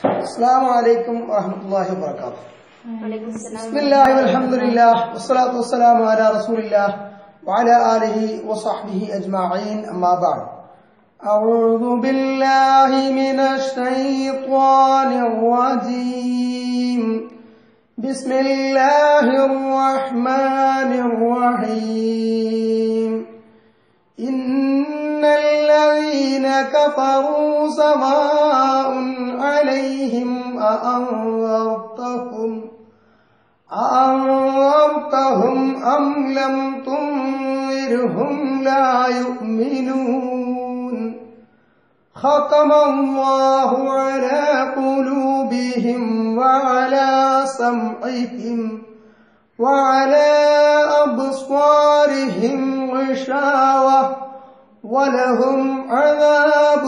السلام عليكم ورحمة الله وبركاته وعليكم السلام بسم الله والحمد لله والصلاة والسلام على رسول الله وعلى آله وصحبه أجمعين أما بعد أعوذ بالله من الشيطان الرجيم بسم الله الرحمن الرحيم إن الذين كفروا سواء عليهم أأنذرتهم أأنذرتهم أم لم تنذرهم لا يؤمنون ختم الله على قلوبهم وعلى سمعهم وعلى أبصارهم غشاوة ولهم عذاب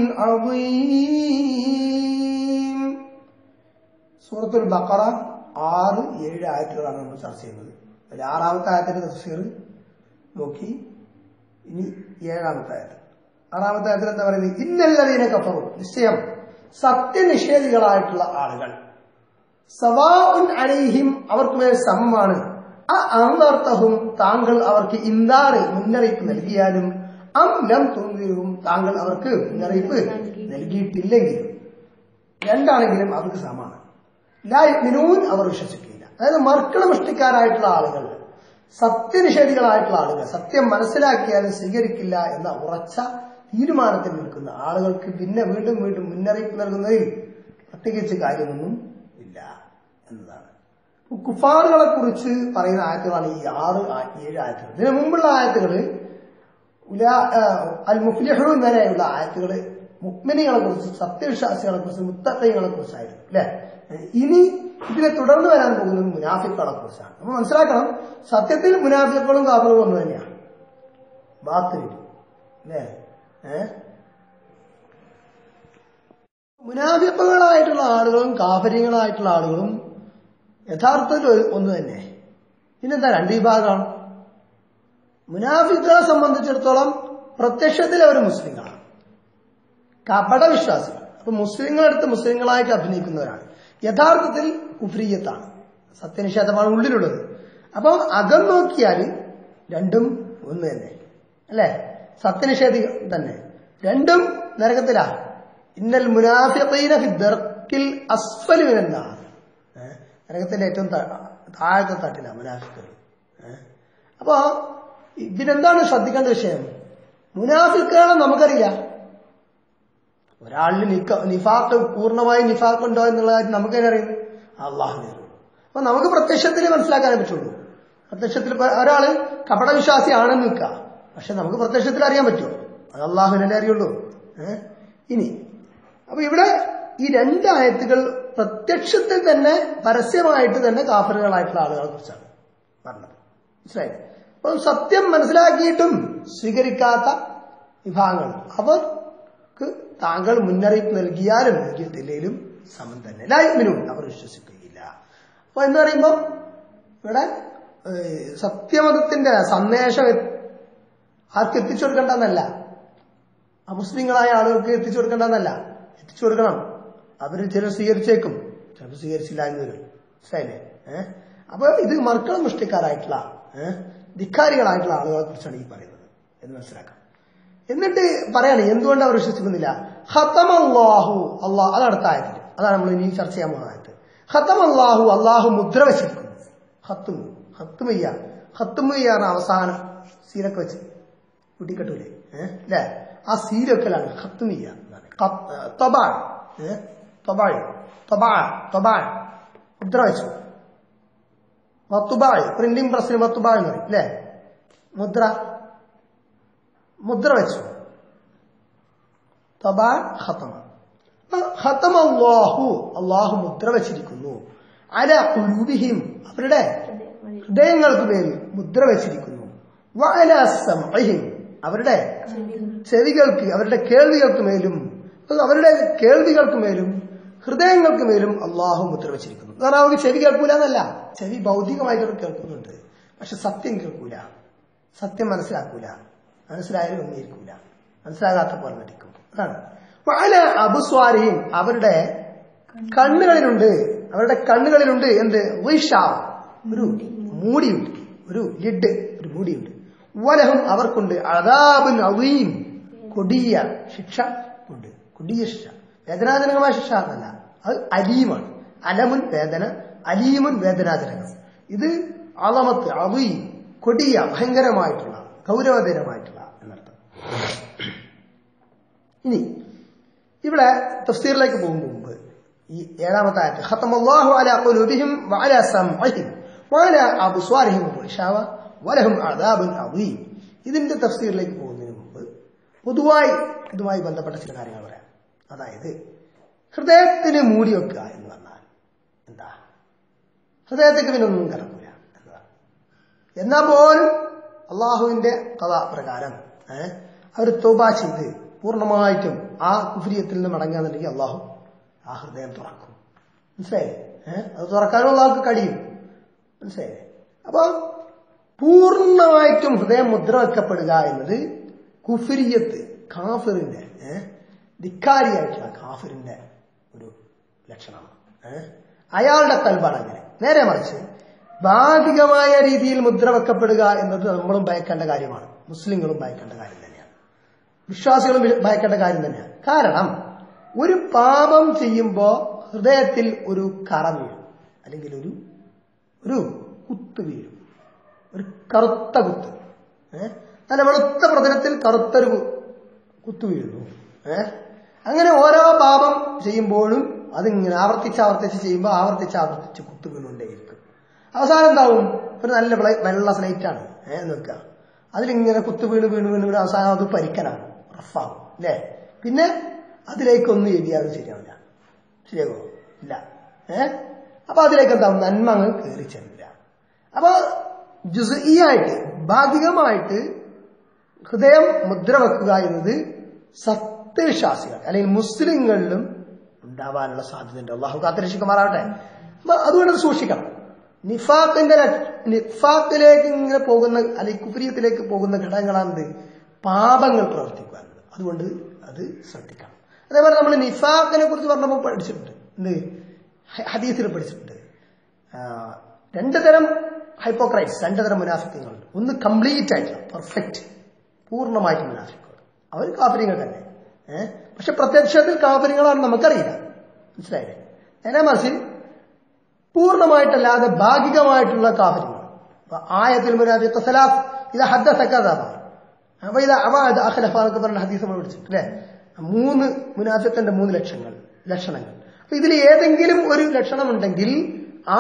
عظيم സൂറത്തുൽ ബക്കറ ആറ് ഏഴ് ആയത്തുകളാണ് നമ്മൾ ചർച്ച ചെയ്യുന്നത് അതിൽ ആറാമത്തെ ആയത്തിന്റെ തഫ്സീർ നോക്കി ഇനി ഏഴാമത്തെ ആയത്ത് ആറാമത്തെ ആയത്തിൽ എന്താ പറയുന്നത് ഇന്നല്ലതീനെ കഫറു നിശ്ചയം സത്യനിഷേധികളായിട്ടുള്ള ആളുകൾ സവാഉൻ അലൈഹിം അവർക്ക് മേൽ സമമാണ് ആ അന്തർത്ഥവും താങ്കൾ അവർക്ക് ഇന്താറ് മുന്നറിയിപ്പ് നൽകിയാലും അം ലം തുന്തിരും താങ്കൾ അവർക്ക് മുന്നറിയിപ്പ് നൽകിയിട്ടില്ലെങ്കിലും രണ്ടാണെങ്കിലും അവർക്ക് സമാണ് ലായ്മിനൂൻ അവർ വിശ്വസിക്കില്ല അതായത് മർക്കണമുഷ്ടിക്കാരായിട്ടുള്ള ആളുകൾ സത്യനിഷേധികളായിട്ടുള്ള ആളുകൾ സത്യം മനസ്സിലാക്കിയാലും സ്വീകരിക്കില്ല എന്ന ഉറച്ച തീരുമാനത്തിൽ നിൽക്കുന്ന ആളുകൾക്ക് പിന്നെ വീണ്ടും വീണ്ടും മുന്നറിയിപ്പ് നൽകുന്നതിൽ പ്രത്യേകിച്ച് കാര്യമൊന്നും ഇല്ല എന്നതാണ് കുഫാറുകളെ കുറിച്ച് പറയുന്ന ആയത്തുകളാണ് ഈ ആറ് ആ- ഏഴ് ആയത്തുകൾ ഇതിനു മുമ്പുള്ള ആയത്തുകള് ഉലാ- ആ, അൽ മുഫ്ലിഹൂൻ വരെയുള്ള ആയത്തുകള് മുക്മിനികളെ കുറിച്ച് സത്യവിശ്വാസികളെ കുറിച്ച് മുത്തത്തങ്ങളെ കുറിച്ചായിരുന്നു അല്ലെ ഇനി ഇതിനെ തുടർന്ന് വരാൻ പോകുന്നത് മുനാഫിക്കുകളെ കുറിച്ചാണ് അപ്പൊ മനസ്സിലാക്കണം സത്യത്തിൽ മുനാഫിക്കുകളും കാപ്പറും ഒന്ന് തന്നെയാണ് ബാത്തിനിൽ അല്ലേ ഏഹ് മുനാഫിക്കുകളായിട്ടുള്ള ആളുകളും കാഫര്യങ്ങളായിട്ടുള്ള ആളുകളും യഥാർത്ഥത്തിൽ ഒരു- ഒന്ന് തന്നെ പിന്നെന്താ രണ്ട് വിഭാഗമാണ് മുനാഫിക്കുകളെ സംബന്ധിച്ചിടത്തോളം പ്രത്യക്ഷത്തിൽ അവർ മുസ്ലിങ്ങളാണ് കപട വിശ്വാസികൾ അപ്പൊ മുസ്ലിങ്ങളെടുത്ത് മുസ്ലിങ്ങളായിട്ട് അഭിനയിക്കുന്നവരാണ് യഥാർത്ഥത്തിൽ കുഫ്രീയത്താണ് സത്യനിഷേധമാണ് ഉള്ളിലുള്ളത് അപ്പൊ അകം നോക്കിയാൽ രണ്ടും ഒന്ന് തന്നെ അല്ലേ സത്യനിഷേധി തന്നെ രണ്ടും നരകത്തിലാ ഇന്നൽ മുനാഫിഖീന ഫി ദർക്കിൽ അസ്ഫലി മിനന്നാർ ഏഹ്? നരകത്തിന്റെ ഏറ്റവും താ- താഴത്തെ തട്ടില മുനാഫിക്കുകൾ ഏഹ്? അപ്പോ ഇതിനെന്താണ് ശ്രദ്ധിക്കേണ്ട വിഷയം മുനാഫിക്കുകളെ നമുക്കറിയില്ല ഒരാളിൽ നിക്ക നിഫാക്ക് പൂർണ്ണമായി നിഫാക്ക് ഉണ്ടോ എന്നുള്ള കാര്യം നമുക്ക് തന്നെ അറിയുന്നു അള്ളാഹുവിനെ അറിയുള്ളൂ അപ്പൊ നമുക്ക് പ്രത്യക്ഷത്തിൽ മനസ്സിലാക്കാനേ പറ്റുള്ളൂ പ്രത്യക്ഷത്തിൽ ഇപ്പൊ ഒരാള് കപട വിശ്വാസിയാണെന്ന് നിൽക്കുക പക്ഷെ നമുക്ക് പ്രത്യക്ഷത്തിൽ അറിയാൻ പറ്റുമോ അത് അള്ളാഹുവിനെ അറിയുള്ളൂ ഏഹ് ഇനി അപ്പൊ ഇവിടെ ഈ രണ്ട് ആയത്തുകൾ പ്രത്യക്ഷത്തിൽ തന്നെ പരസ്യമായിട്ട് തന്നെ കാഫറുകളായിട്ടുള്ള ആളുകളെ കുറിച്ചാണ് പറഞ്ഞത് മനസ്സിലായി അപ്പൊ സത്യം മനസ്സിലാക്കിയിട്ടും സ്വീകരിക്കാത്ത വിഭാഗങ്ങൾ അവർക്ക് താങ്കൾ മുന്നറിയിപ്പ് നൽകിയാലും നൽകിയിട്ടില്ലെങ്കിലും സമം തന്നെ ലായ്മിനും അവർ വിശ്വസിക്കുകയില്ല അപ്പൊ എന്ന് പറയുമ്പോ ഇവിടെ ഏഹ്, സത്യമതത്തിന്റെ സന്ദേശം എ- ആർക്ക് എത്തിച്ചു കൊടുക്കേണ്ടെന്നല്ല അമുസ്ലിങ്ങളായ ആളുകൾക്ക് എത്തിച്ചു കൊടുക്കേണ്ടെന്നല്ല എത്തിച്ചു കൊടുക്കണം അവര് ചിലർ സ്വീകരിച്ചേക്കും ചിലപ്പോൾ സ്വീകരിച്ചില്ല എന്ന് വരും മനസ്സിലായില്ലേ ഏഹ് അപ്പൊ ഇത് മർക്കള മുഷ്ടിക്കാരായിട്ടുള്ള ഏഹ് ധിക്കാരികളായിട്ടുള്ള ആളുകളെ കുറിച്ചാണ് ഈ പറയുന്നത് എന്ന് മനസ്സിലാക്കാം എന്നിട്ട് പറയാണ് എന്തുകൊണ്ട് അവർ വിശ്വസിക്കുന്നില്ല ഹത്തം അള്ളാഹു അള്ളാഹ് അത് അടുത്ത ആയത്തിൽ അതാണ് നമ്മൾ ഇനി ചർച്ച ചെയ്യാൻ പോകുന്ന ആയത്ത് ഹത്തം അള്ളാഹു അള്ളാഹു മുദ്ര വെച്ചിരിക്കുന്നു ഹത്തും ഹത്തുമയ്യ ഹത്തുമയ്യ എന്ന അവസാനം സീലൊക്കെ വെച്ച് കുട്ടിക്കെട്ടൂലേ ഏഹ് അല്ലേ ആ സീലൊക്കെയാണ് ഹത്തുമിയ എന്നാണ് തൊബാൾ ഏഹ് തൊബാൾ തൊബാൾ തൊബാൾ മുദ്ര വെച്ചു മത്തുബാൾ പ്രിന്റിംഗ് പ്രസ്സിന് മത്തുബാൾ എന്ന് പറയും അല്ലേ മുദ്ര മുദ്ര വെച്ചു തബാൻ ഖത്തമ ഖത്തമ അല്ലാഹു അള്ളാഹു മുദ്ര വെച്ചിരിക്കുന്നു അല കുലൂബിഹിം അവരുടെ ഹൃദയങ്ങൾക്ക് മേൽ മുദ്ര വെച്ചിരിക്കുന്നു വഅല സമഇഹിം അവരുടെ ചെവികൾക്ക് അവരുടെ കേൾവികൾക്ക് മേലും അത് അവരുടെ കേൾവികൾക്ക് മേലും ഹൃദയങ്ങൾക്ക് മേലും അള്ളാഹു മുദ്ര വെച്ചിരിക്കുന്നു കാരണം അവർക്ക് ചെവി കേൾക്കൂല എന്നല്ല ചെവി ഭൗതികമായിട്ട് അവർ കേൾക്കുന്നുണ്ട് പക്ഷെ സത്യം കേൾക്കൂല സത്യം മനസ്സിലാക്കൂല മനസ്സിലായാലും ഒന്നിരിക്കൂല മനസ്സിലാകാത്ത പോലെ നടിക്കും അതാണ് പല അബുസ്വാരിയും അവരുടെ കണ്ണുകളിലുണ്ട് അവരുടെ കണ്ണുകളിലുണ്ട് എന്ത് വിഷ ഒരു മൂടിയുണ്ട് ഒരു ലിഡ് ഒരു മൂടിയുണ്ട് വലഹും അവർക്കുണ്ട് അതാബുൻ അവീം കൊടിയ ശിക്ഷ ഉണ്ട് കൊടിയ ശിക്ഷ വേദനാജനകമായ ശിക്ഷ എന്നല്ല അത് അലീമാണ് അലമുൻ വേദന അലീമുൻ വേദനാജനകം ഇത് അളമത്ത് അവീം കൊടിയ ഭയങ്കരമായിട്ടുള്ള ഗൗരവതരമായിട്ടുള്ള എന്നർത്ഥം ഇനി ഇവിടെ തഫ്സീറിലേക്ക് പോകും മുമ്പ് ഈ ഏഴാമത്തെ ആയത്ത് ഖത്തമല്ലാഹു അലാ ഖുലൂബിഹിം വഅലാ സംഇഹിം വഅലാ അബ്സ്വാരിഹിം ഗിഷാവ വലഹും അദാബുൻ അദീം ഇതിന്റെ തഫ്സീറിലേക്ക് പോകുന്നതിന് മുമ്പ് പൊതുവായി ഇതുമായി ബന്ധപ്പെട്ട ചില കാര്യങ്ങൾ പറയാം അതായത് ഹൃദയത്തിന് മൂടി വെക്കുക എന്ന് പറഞ്ഞാൽ എന്താ ഹൃദയത്തേക്ക് പിന്നെ ഒന്നും കിടക്കില്ല എന്നതാണ് എന്നാൽ പോലും അള്ളാഹുവിന്റെ കഥ പ്രകാരം ഏഹ് അവർ തോബ ചെയ്ത് പൂർണ്ണമായിട്ടും ആ കുഫരിയത്തിൽ നിന്ന് മടങ്ങുകയെന്നുണ്ടെങ്കിൽ അള്ളാഹു ആ ഹൃദയം തുറക്കും മനസ്സിലായില്ലേ ഏഹ് അത് തുറക്കാനും അള്ളാഹുക്ക് കഴിയും മനസ്സിലായില്ലേ അപ്പൊ പൂർണ്ണമായിട്ടും ഹൃദയം മുദ്ര വെക്കപ്പെടുക എന്നത് കുഫിരിയത്ത് കാഫിറിന്റെ ഏഹ് ധിക്കാരിയായിട്ടുള്ള കാഫിറിന്റെ ഒരു ലക്ഷണമാണ് ഏഹ് അയാളുടെ കൽബാണ് അങ്ങനെ നേരെ മറിച്ച് ഭാഗികമായ രീതിയിൽ മുദ്ര വെക്കപ്പെടുക എന്നത് നമ്മളും ഭയക്കേണ്ട കാര്യമാണ് മുസ്ലിങ്ങളും ഭയക്കേണ്ട കാര്യം തന്നെയാണ് വിശ്വാസികളും ഭയക്കേണ്ട കാര്യം തന്നെയാണ് കാരണം ഒരു പാപം ചെയ്യുമ്പോൾ ഹൃദയത്തിൽ ഒരു കറ വീഴും അല്ലെങ്കിൽ ഒരു ഒരു കുത്ത് വീഴും ഒരു കറുത്ത കുത്ത് ഏഹ് നല്ല വെളുത്ത പ്രതലത്തിൽ കറുത്തൊരു കുത്തു വീഴുന്നു ഏഹ് അങ്ങനെ ഓരോ പാപം ചെയ്യുമ്പോഴും അതിങ്ങനെ ആവർത്തിച്ച് ആവർത്തിച്ച് ചെയ്യുമ്പോൾ ആവർത്തിച്ച് ആവർത്തിച്ച് കുത്തു വീണുകൊണ്ടേയിരിക്കും അവസാനം എന്താവും ഒരു നല്ല വെള്ള സ്ലൈറ്റാണ് ഏഹ് നോക്കുക അതിലിങ്ങനെ കുത്തു വീണ് വീണ് വീണ് വീണ് അവസാനം അത് പരിക്കനാണ് റഫാവും അല്ലേ പിന്നെ അതിലേക്കൊന്നും എഴുതിയാലും ശരിയാവില്ല ശരിയാകോ ഇല്ല ഏഹ് അപ്പൊ അതിലേക്ക് എന്താവും നന്മ അങ്ങ് കയറി ചെല്ലില്ല അപ്പൊ ജുസീയായിട്ട് ഭാഗികമായിട്ട് ഹൃദയം മുദ്ര വെക്കുക എന്നത് സത്യവിശ്വാസികൾ അല്ലെങ്കിൽ മുസ്ലിങ്ങളിലും ഉണ്ടാവാനുള്ള സാധ്യതയുണ്ട് അള്ളാഹു കാത്തിരക്ഷിക്കുമാറാവട്ടെ അപ്പൊ അതുകൊണ്ട് അത് സൂക്ഷിക്കണം നിഫാഖിന്റെ നിഫാഖിലേക്ക് ഇങ്ങനെ പോകുന്ന അല്ലെങ്കിൽ കുഫരിയത്തിലേക്ക് പോകുന്ന ഘടകങ്ങളാണെന്ത് പാപങ്ങൾ പ്രവർത്തിക്കുക അതുകൊണ്ട് അത് ശ്രദ്ധിക്കണം അതേപോലെ നമ്മൾ നിഫാഖിനെ കുറിച്ച് പറഞ്ഞപ്പോൾ പഠിച്ചിട്ടുണ്ട് എന്ത് ഹദീസിൽ പഠിച്ചിട്ടുണ്ട് രണ്ടു തരം ഹൈപ്പോക്രൈറ്റ്സ് രണ്ടു തരം മുനാഫിക്കങ്ങളുണ്ട് ഒന്ന് കംപ്ലീറ്റ് ആയിട്ടുള്ള പെർഫെക്റ്റ് പൂർണ്ണമായിട്ട് മുനാഫിക്കുകൾ അവർ കാഫര്യങ്ങൾ തന്നെ ഏഹ് പക്ഷെ പ്രത്യക്ഷത്തിൽ കാഫര്യങ്ങളാണ് നമുക്കറിയില്ല മനസ്സിലായില്ലേ നേരെ മറിച്ച് പൂർണ്ണമായിട്ടല്ലാതെ ഭാഗികമായിട്ടുള്ള കാഫര്യങ്ങൾ അപ്പൊ ആയത്തിൽ മുനാഫിഖ് സലാഫ് ഇത് ഹദ്ദസക്കാതാബ അപ്പൊ ഇത് അവ ഇത് അഖലഫ എന്നൊക്കെ പറഞ്ഞ ഹദീസ് നമ്മൾ പഠിച്ചിട്ട് അല്ലേ മൂന്ന് മുനാഫിഖിന്റെ മൂന്ന് ലക്ഷങ്ങൾ ലക്ഷണങ്ങൾ അപ്പൊ ഇതിൽ ഏതെങ്കിലും ഒരു ലക്ഷണം ഉണ്ടെങ്കിൽ ആ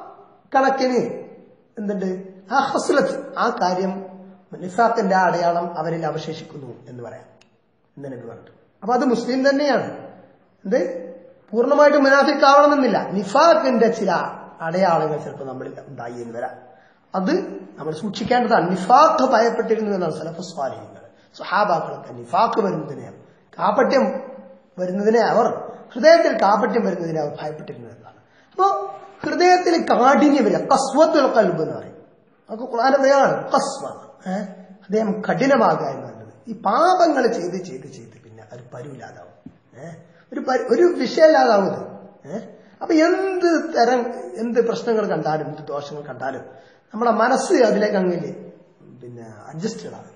കണക്കിന് എന്തുണ്ട് ആ ഹസ്ലത്ത് ആ കാര്യം നിഫാഖിന്റെ ആ അടയാളം അവരിൽ അവശേഷിക്കുന്നു എന്ന് പറയാം എന്ന് നബി പറഞ്ഞു അപ്പൊ അത് മുസ്ലിം തന്നെയാണ് എന്ത് പൂർണ്ണമായിട്ട് മുനാഫിക് ആവണമെന്നില്ല നിഫാഖിന്റെ ചില അടയാളങ്ങൾ ചിലപ്പോൾ നമ്മളിൽ ഉണ്ടായി എന്ന് വരാം അത് നമ്മൾ സൂക്ഷിക്കേണ്ടതാണ് നിഫാഖ് ഭയപ്പെട്ടിരുന്നു എന്നാണ് സലഫ് സ്വാലിഹ്യങ്ങൾ സുഹാബാക്കളൊക്കെ നിഫാഖ് വരുന്നതിനെ കാപ്പട്യം വരുന്നതിനെ അവർ ഹൃദയത്തിൽ കാപ്പട്യം വരുന്നതിനെ അവർ ഭയപ്പെട്ടിരുന്നു എന്നാണ് അപ്പോ ഹൃദയത്തിൽ കാഠിന്യം വരിക കസ്വത്തുൽ കൽബ് എന്ന് പറയും അതൊക്കെ ഖുർആൻ പറയാണ് കസ്വ ഏഹ് ഹൃദയം കഠിനമാകുക എന്നുള്ളത് ഈ പാപങ്ങൾ ചെയ്ത് ചെയ്ത് ചെയ്ത് പിന്നെ ഒരു പരുവില്ലാതാവും ഏഹ് ഒരു ഒരു വിഷയമില്ലാതാവും ഏഹ് അപ്പൊ എന്ത് തരം എന്ത് പ്രശ്നങ്ങൾ കണ്ടാലും എന്ത് ദോഷങ്ങൾ കണ്ടാലും നമ്മുടെ മനസ്സ് അതിലേക്ക് അങ്ങില്ലേ പിന്നെ അഡ്ജസ്റ്റഡ് ആണ്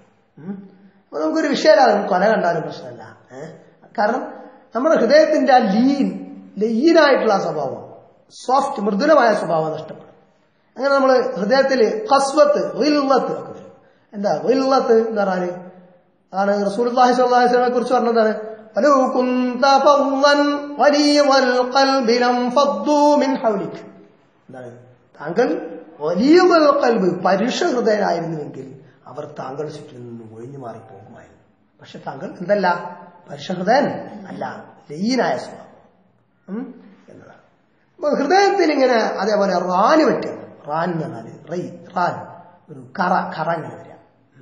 അപ്പൊ നമുക്കൊരു വിഷയമില്ലാതെ കൊല കണ്ടാലും പ്രശ്നമല്ല ഏഹ് കാരണം നമ്മുടെ ഹൃദയത്തിന്റെ ആ ലീൻ ലീനായിട്ടുള്ള ആ സ്വഭാവം സോഫ്റ്റ് മൃദുലമായ സ്വഭാവം നഷ്ടപ്പെടും അങ്ങനെ നമ്മൾ ഹൃദയത്തിൽ കസ്വത്ത് വില്ലത്ത് ഒക്കെ വരും എന്താ വില്ലത്ത് എന്ന് പറഞ്ഞാല് അതാണ് റസൂൽ സ്വലാഹിനെ കുറിച്ച് പറഞ്ഞതാണ് ولو كنت فظا غليظ القلب لانفضوا من حولك എന്താണ് താങ്കൾ വലിയ കൽബ് പരുഷ ഹൃദയനായിരുന്നുവെങ്കിൽ അവർ താങ്കൾ ചുറ്റിൽ നിന്ന് ഒഴിഞ്ഞു മാറി പോകുമായിരുന്നു പക്ഷെ താങ്കൾ എന്തല്ല പരുഷഹൃദയൻ അല്ല ലീനായ സ്വഭാവം എന്നതാണ് അപ്പൊ ഹൃദയത്തിൽ ഇങ്ങനെ അതേപോലെ റാന് പറ്റുക റാൻ എന്ന് പറഞ്ഞാല് റൈ റാൻ ഒരു കറ കറ ഇങ്ങനെ വരിക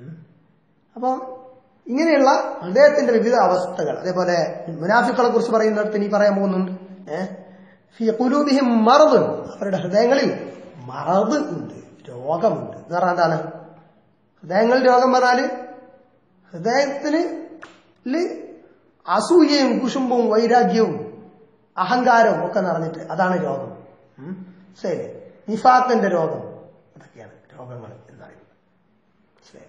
അപ്പം ഇങ്ങനെയുള്ള ഹൃദയത്തിന്റെ വിവിധ അവസ്ഥകൾ അതേപോലെ മുനാഫിക്കളെ കുറിച്ച് പറയുന്നിടത്ത് ഇനി പറയാൻ പോകുന്നുണ്ട് ഏഹ് മറവ് അവരുടെ ഹൃദയങ്ങളിൽ മറവ് ഉണ്ട് രോഗമുണ്ട് എന്ന് പറഞ്ഞാൽ എന്താണ് ഹൃദയങ്ങളിൽ രോഗം പറഞ്ഞാല് ഹൃദയത്തിന് അസൂയയും കുശുമ്പും വൈരാഗ്യവും അഹങ്കാരവും ഒക്കെ നിറഞ്ഞിട്ട് അതാണ് രോഗം ഉം. ശരി നിഫാത്തിന്റെ രോഗം അതൊക്കെയാണ് രോഗങ്ങൾ എന്ന് പറയുന്നത് ശരി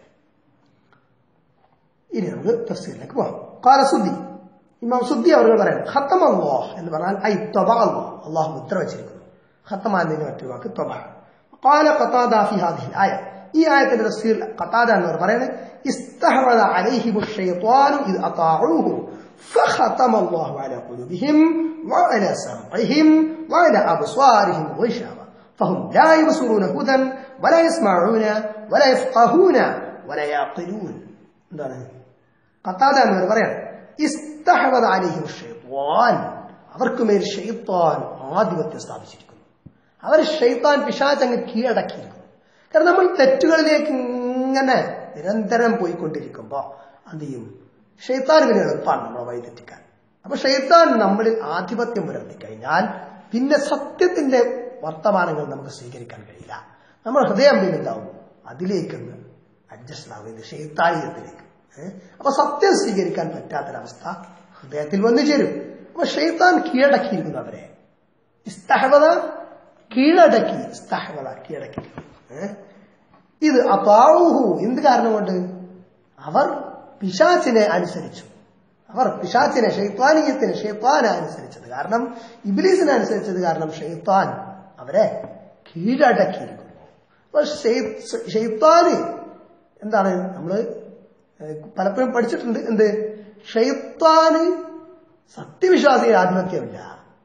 ഇനി നമുക്ക് തഫ്സീലിലേക്ക് പോകാം കാല സുദ്ദി ഇമാം സുദ്ദി അവർ പറയാം ഖത്തം അള്ളാഹ് എന്ന് പറഞ്ഞാൽ ഐ ത്വബ അള്ളാഹ് അള്ളാഹു മുദ്ര വെച്ചിരിക്കുന്നു ഖത്തമാന്റെ മറ്റൊരു വാക്ക് ത്വബ قال قتادة في هذه الآية ഈ ആയത്തിന്റെ തഫ്സീർ ഖതാദ എന്നവർ പറയുന്നത് ഇസ്തഹവദ അലൈഹിം الشيطان إذ أطاعوه فختم الله على قلوبهم وعلى سمعهم وعلى أبصارهم غشاوة فهم لا يبصرون هدى ولا يسمعون ولا يفقهون ولا يعقلون എന്താണ് ഖത്താദ എന്നവർ പറയാണ് ഇസ്തഹവദ അലൈഹിം الشيطان അവർക്ക് മേൽ ഷെയ്ത്താൻ ആധിപത്യം സ്ഥാപിച്ചിരിക്കുന്നു അവർ ഷെയ്ത്താൻ പിശാചങ്ങ് കീഴടക്കിയിരിക്കുന്നു കാരണം നമ്മൾ തെറ്റുകളിലേക്ക് ഇങ്ങനെ നിരന്തരം പോയിക്കൊണ്ടിരിക്കുമ്പോ എന്ത് ചെയ്യും ഷെയ്ത്താൻ പിന്നെ എളുപ്പമാണ് നമ്മളെ വഴി തെറ്റിക്കാൻ അപ്പൊ ഷെയ്ത്താൻ നമ്മളിൽ ആധിപത്യം പുലർത്തി കഴിഞ്ഞാൽ പിന്നെ സത്യത്തിന്റെ വർത്തമാനങ്ങൾ നമുക്ക് സ്വീകരിക്കാൻ കഴിയില്ല നമ്മുടെ ഹൃദയം പിന്നെ എന്താവും അതിലേക്കൊന്ന് അഡ്ജസ്റ്റ് ആവുന്നത് ഷെയ്ത്താനീയത്തിലേക്ക് ഏഹ്? അപ്പൊ സത്യം സ്വീകരിക്കാൻ പറ്റാത്തൊരവസ്ഥ ഹൃദയത്തിൽ വന്നു ചേരും അപ്പൊ ഷെയ്ത്താൻ കീഴടക്കിയിരിക്കുന്നു അവരെ ഇസ്തഹവത കീഴടക്കി ഇസ്തഹവത കീഴടക്കി ഏഹ്? ഇത് അപാവുഹു എന്ത് കാരണം കൊണ്ട് അവർ പിശാച്ചിനെ അനുസരിച്ചു അവർ പിശാച്ചിനെ ഷെയ്ത്താനീയത്തിന് ഷെയ്ത്താനെ അനുസരിച്ചത് കാരണം ഇബിലീസിനെ അനുസരിച്ചത് കാരണം ഷെയ്ത്താൻ അവരെ കീഴടക്കിയിരിക്കുന്നു അപ്പൊ ഷെയ്- ഷെയ്ത്താന് എന്താണ് നമ്മള് ഏഹ് പലപ്പോഴും പഠിച്ചിട്ടുണ്ട് എന്ത് ഷെയ്ത്താന് സത്യവിശ്വാസികൾ ആധിപത്യമില്ല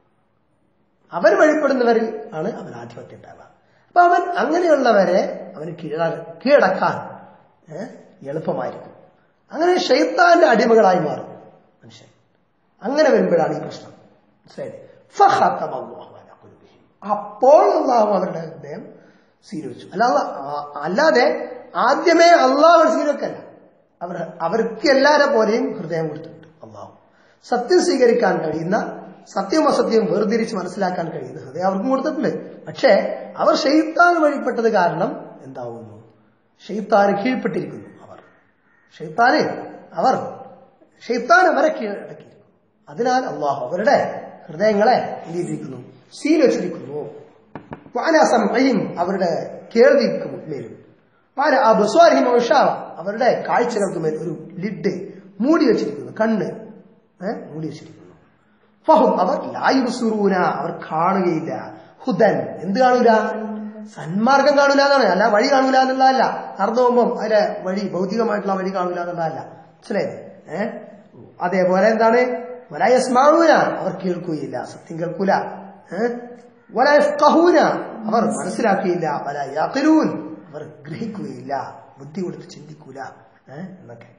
അവർ വഴിപ്പെടുന്നവരിൽ ആണ് അവൻ ആധിപത്യം ഉണ്ടാവുക അപ്പൊ അവൻ അങ്ങനെയുള്ളവരെ അവന് കീഴ കീഴടക്കാൻ ഏഹ്, എളുപ്പമായിരിക്കും അങ്ങനെ ഷെയ്ത്താന്റെ അടിമകളായി മാറും മനുഷ്യൻ അങ്ങനെ വരുമ്പോഴാണ് ഈ പ്രശ്നം മനസ്സിലായില്ലേ? ഫഖത്തമ അല്ലാഹു അലാ ഖുലൂബിഹിം. അപ്പോൾ അള്ളാഹു അവരുടെ ഹൃദയം സ്വീകരിച്ചു അല്ലാതെ ആ- അല്ലാതെ ആദ്യമേ അള്ളാഹു സ്വീകരിക്കല്ല അവർ അവർക്ക് എല്ലാരെ പോലെയും ഹൃദയം കൊടുത്തിട്ടുണ്ട് അള്ളാഹു സത്യം സ്വീകരിക്കാൻ കഴിയുന്ന സത്യവും അസത്യവും വേർതിരിച്ച് മനസ്സിലാക്കാൻ കഴിയുന്ന ഹൃദയം അവർക്കും കൊടുത്തിട്ടുണ്ട് പക്ഷേ അവർ ഷെയ്ത്താൻ വഴിപ്പെട്ടത് കാരണം എന്താവുന്നു ഷെയ്ത്താന് കീഴ്പ്പെട്ടിരിക്കുന്നു അവർ ഷെയ്ത്താന് അവർ ഷെയ്ത്താൻ അവരെ കീഴടക്കിയിരിക്കുന്നു അതിനാൽ അള്ളാഹു അവരുടെ ഹൃദയങ്ങളെ എന്ത് ചെയ്തിരിക്കുന്നു സീൽ വെച്ചിരിക്കുന്നു വാനാസമയും അവരുടെ കേൾവിക്ക് മേലും വാന അബസ്വാരിഹിം ഉഷാവ അവരുടെ കാഴ്ചകൾക്ക് മേൽ ഒരു ലിഡ് മൂടി വെച്ചിരിക്കുന്നു കണ്ണ് ഏ, മൂടി വെച്ചിരിക്കുന്നു ഫഹും അവർ ലായുസുറൂന അവർ കാണുകയില്ല ഹുദൻ എന്ത് കാണൂല സന്മാർഗം കാണൂല എന്നാണ് അല്ല വഴി കാണൂല എന്നുള്ളതല്ല നടന്നു പോകുമ്പം അതിലെ വഴി ഭൗതികമായിട്ടുള്ള വഴി കാണൂല എന്നുള്ളതല്ല മനസ്സിലായത് ഏഹ് അതേപോലെ എന്താണ് വലയസ്മാവൂന അവർ കേൾക്കുകയില്ല സത്യം കേൾക്കൂല ഏഹ് വലയഫ്കഹൂന അവർ മനസ്സിലാക്കുകയില്ല വല യാഖിലൂൻ അവർ ഗ്രഹിക്കുകയില്ല ബുദ്ധി കൊടുത്ത് ചിന്തിക്കൂല ഏഹ് എന്നൊക്കെ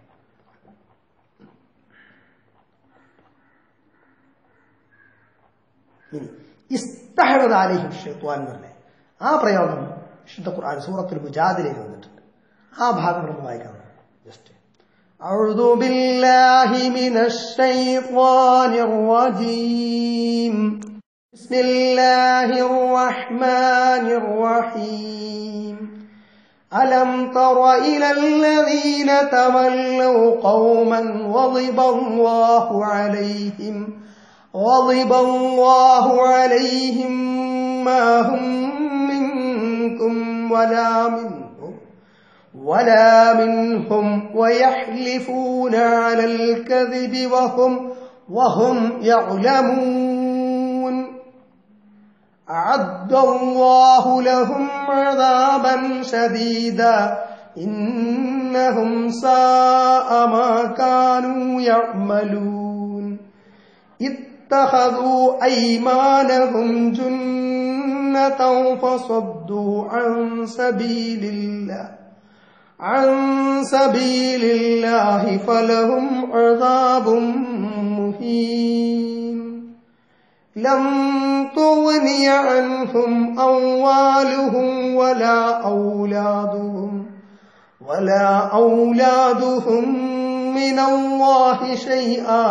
ഇനി ഇസ്തഹവദ അലൈഹിം ഷൈത്വാൻ എന്ന് പറഞ്ഞേ ആ പ്രയോഗം വിശുദ്ധ ഖുർആൻ സൂറത്തുൽ മുജാദിലയിൽ വന്നിട്ടുണ്ട് ആ ഭാഗം നമ്മൾ വായിക്കാം ജസ്റ്റ് أعوذ بالله من الشيطان الرجيم بسم الله الرحمن الرحيم ألم تر إلى الذين تولوا قوما غضب الله عليهم غضب الله عليهم ما هم منكم ولا منهم ولا منهم ويحلفون على الكذب وهم وهم يعلمون أعد الله لهم عذابا شديدا إنهم ساء ما كانوا يعملون اتخذوا أيمانهم جنة فصدوا عن سبيل الله عن سبيل الله فلهم عذاب مهين لم تغني عنهم أموالهم ولا أولادهم ولا أولادهم من الله شيئا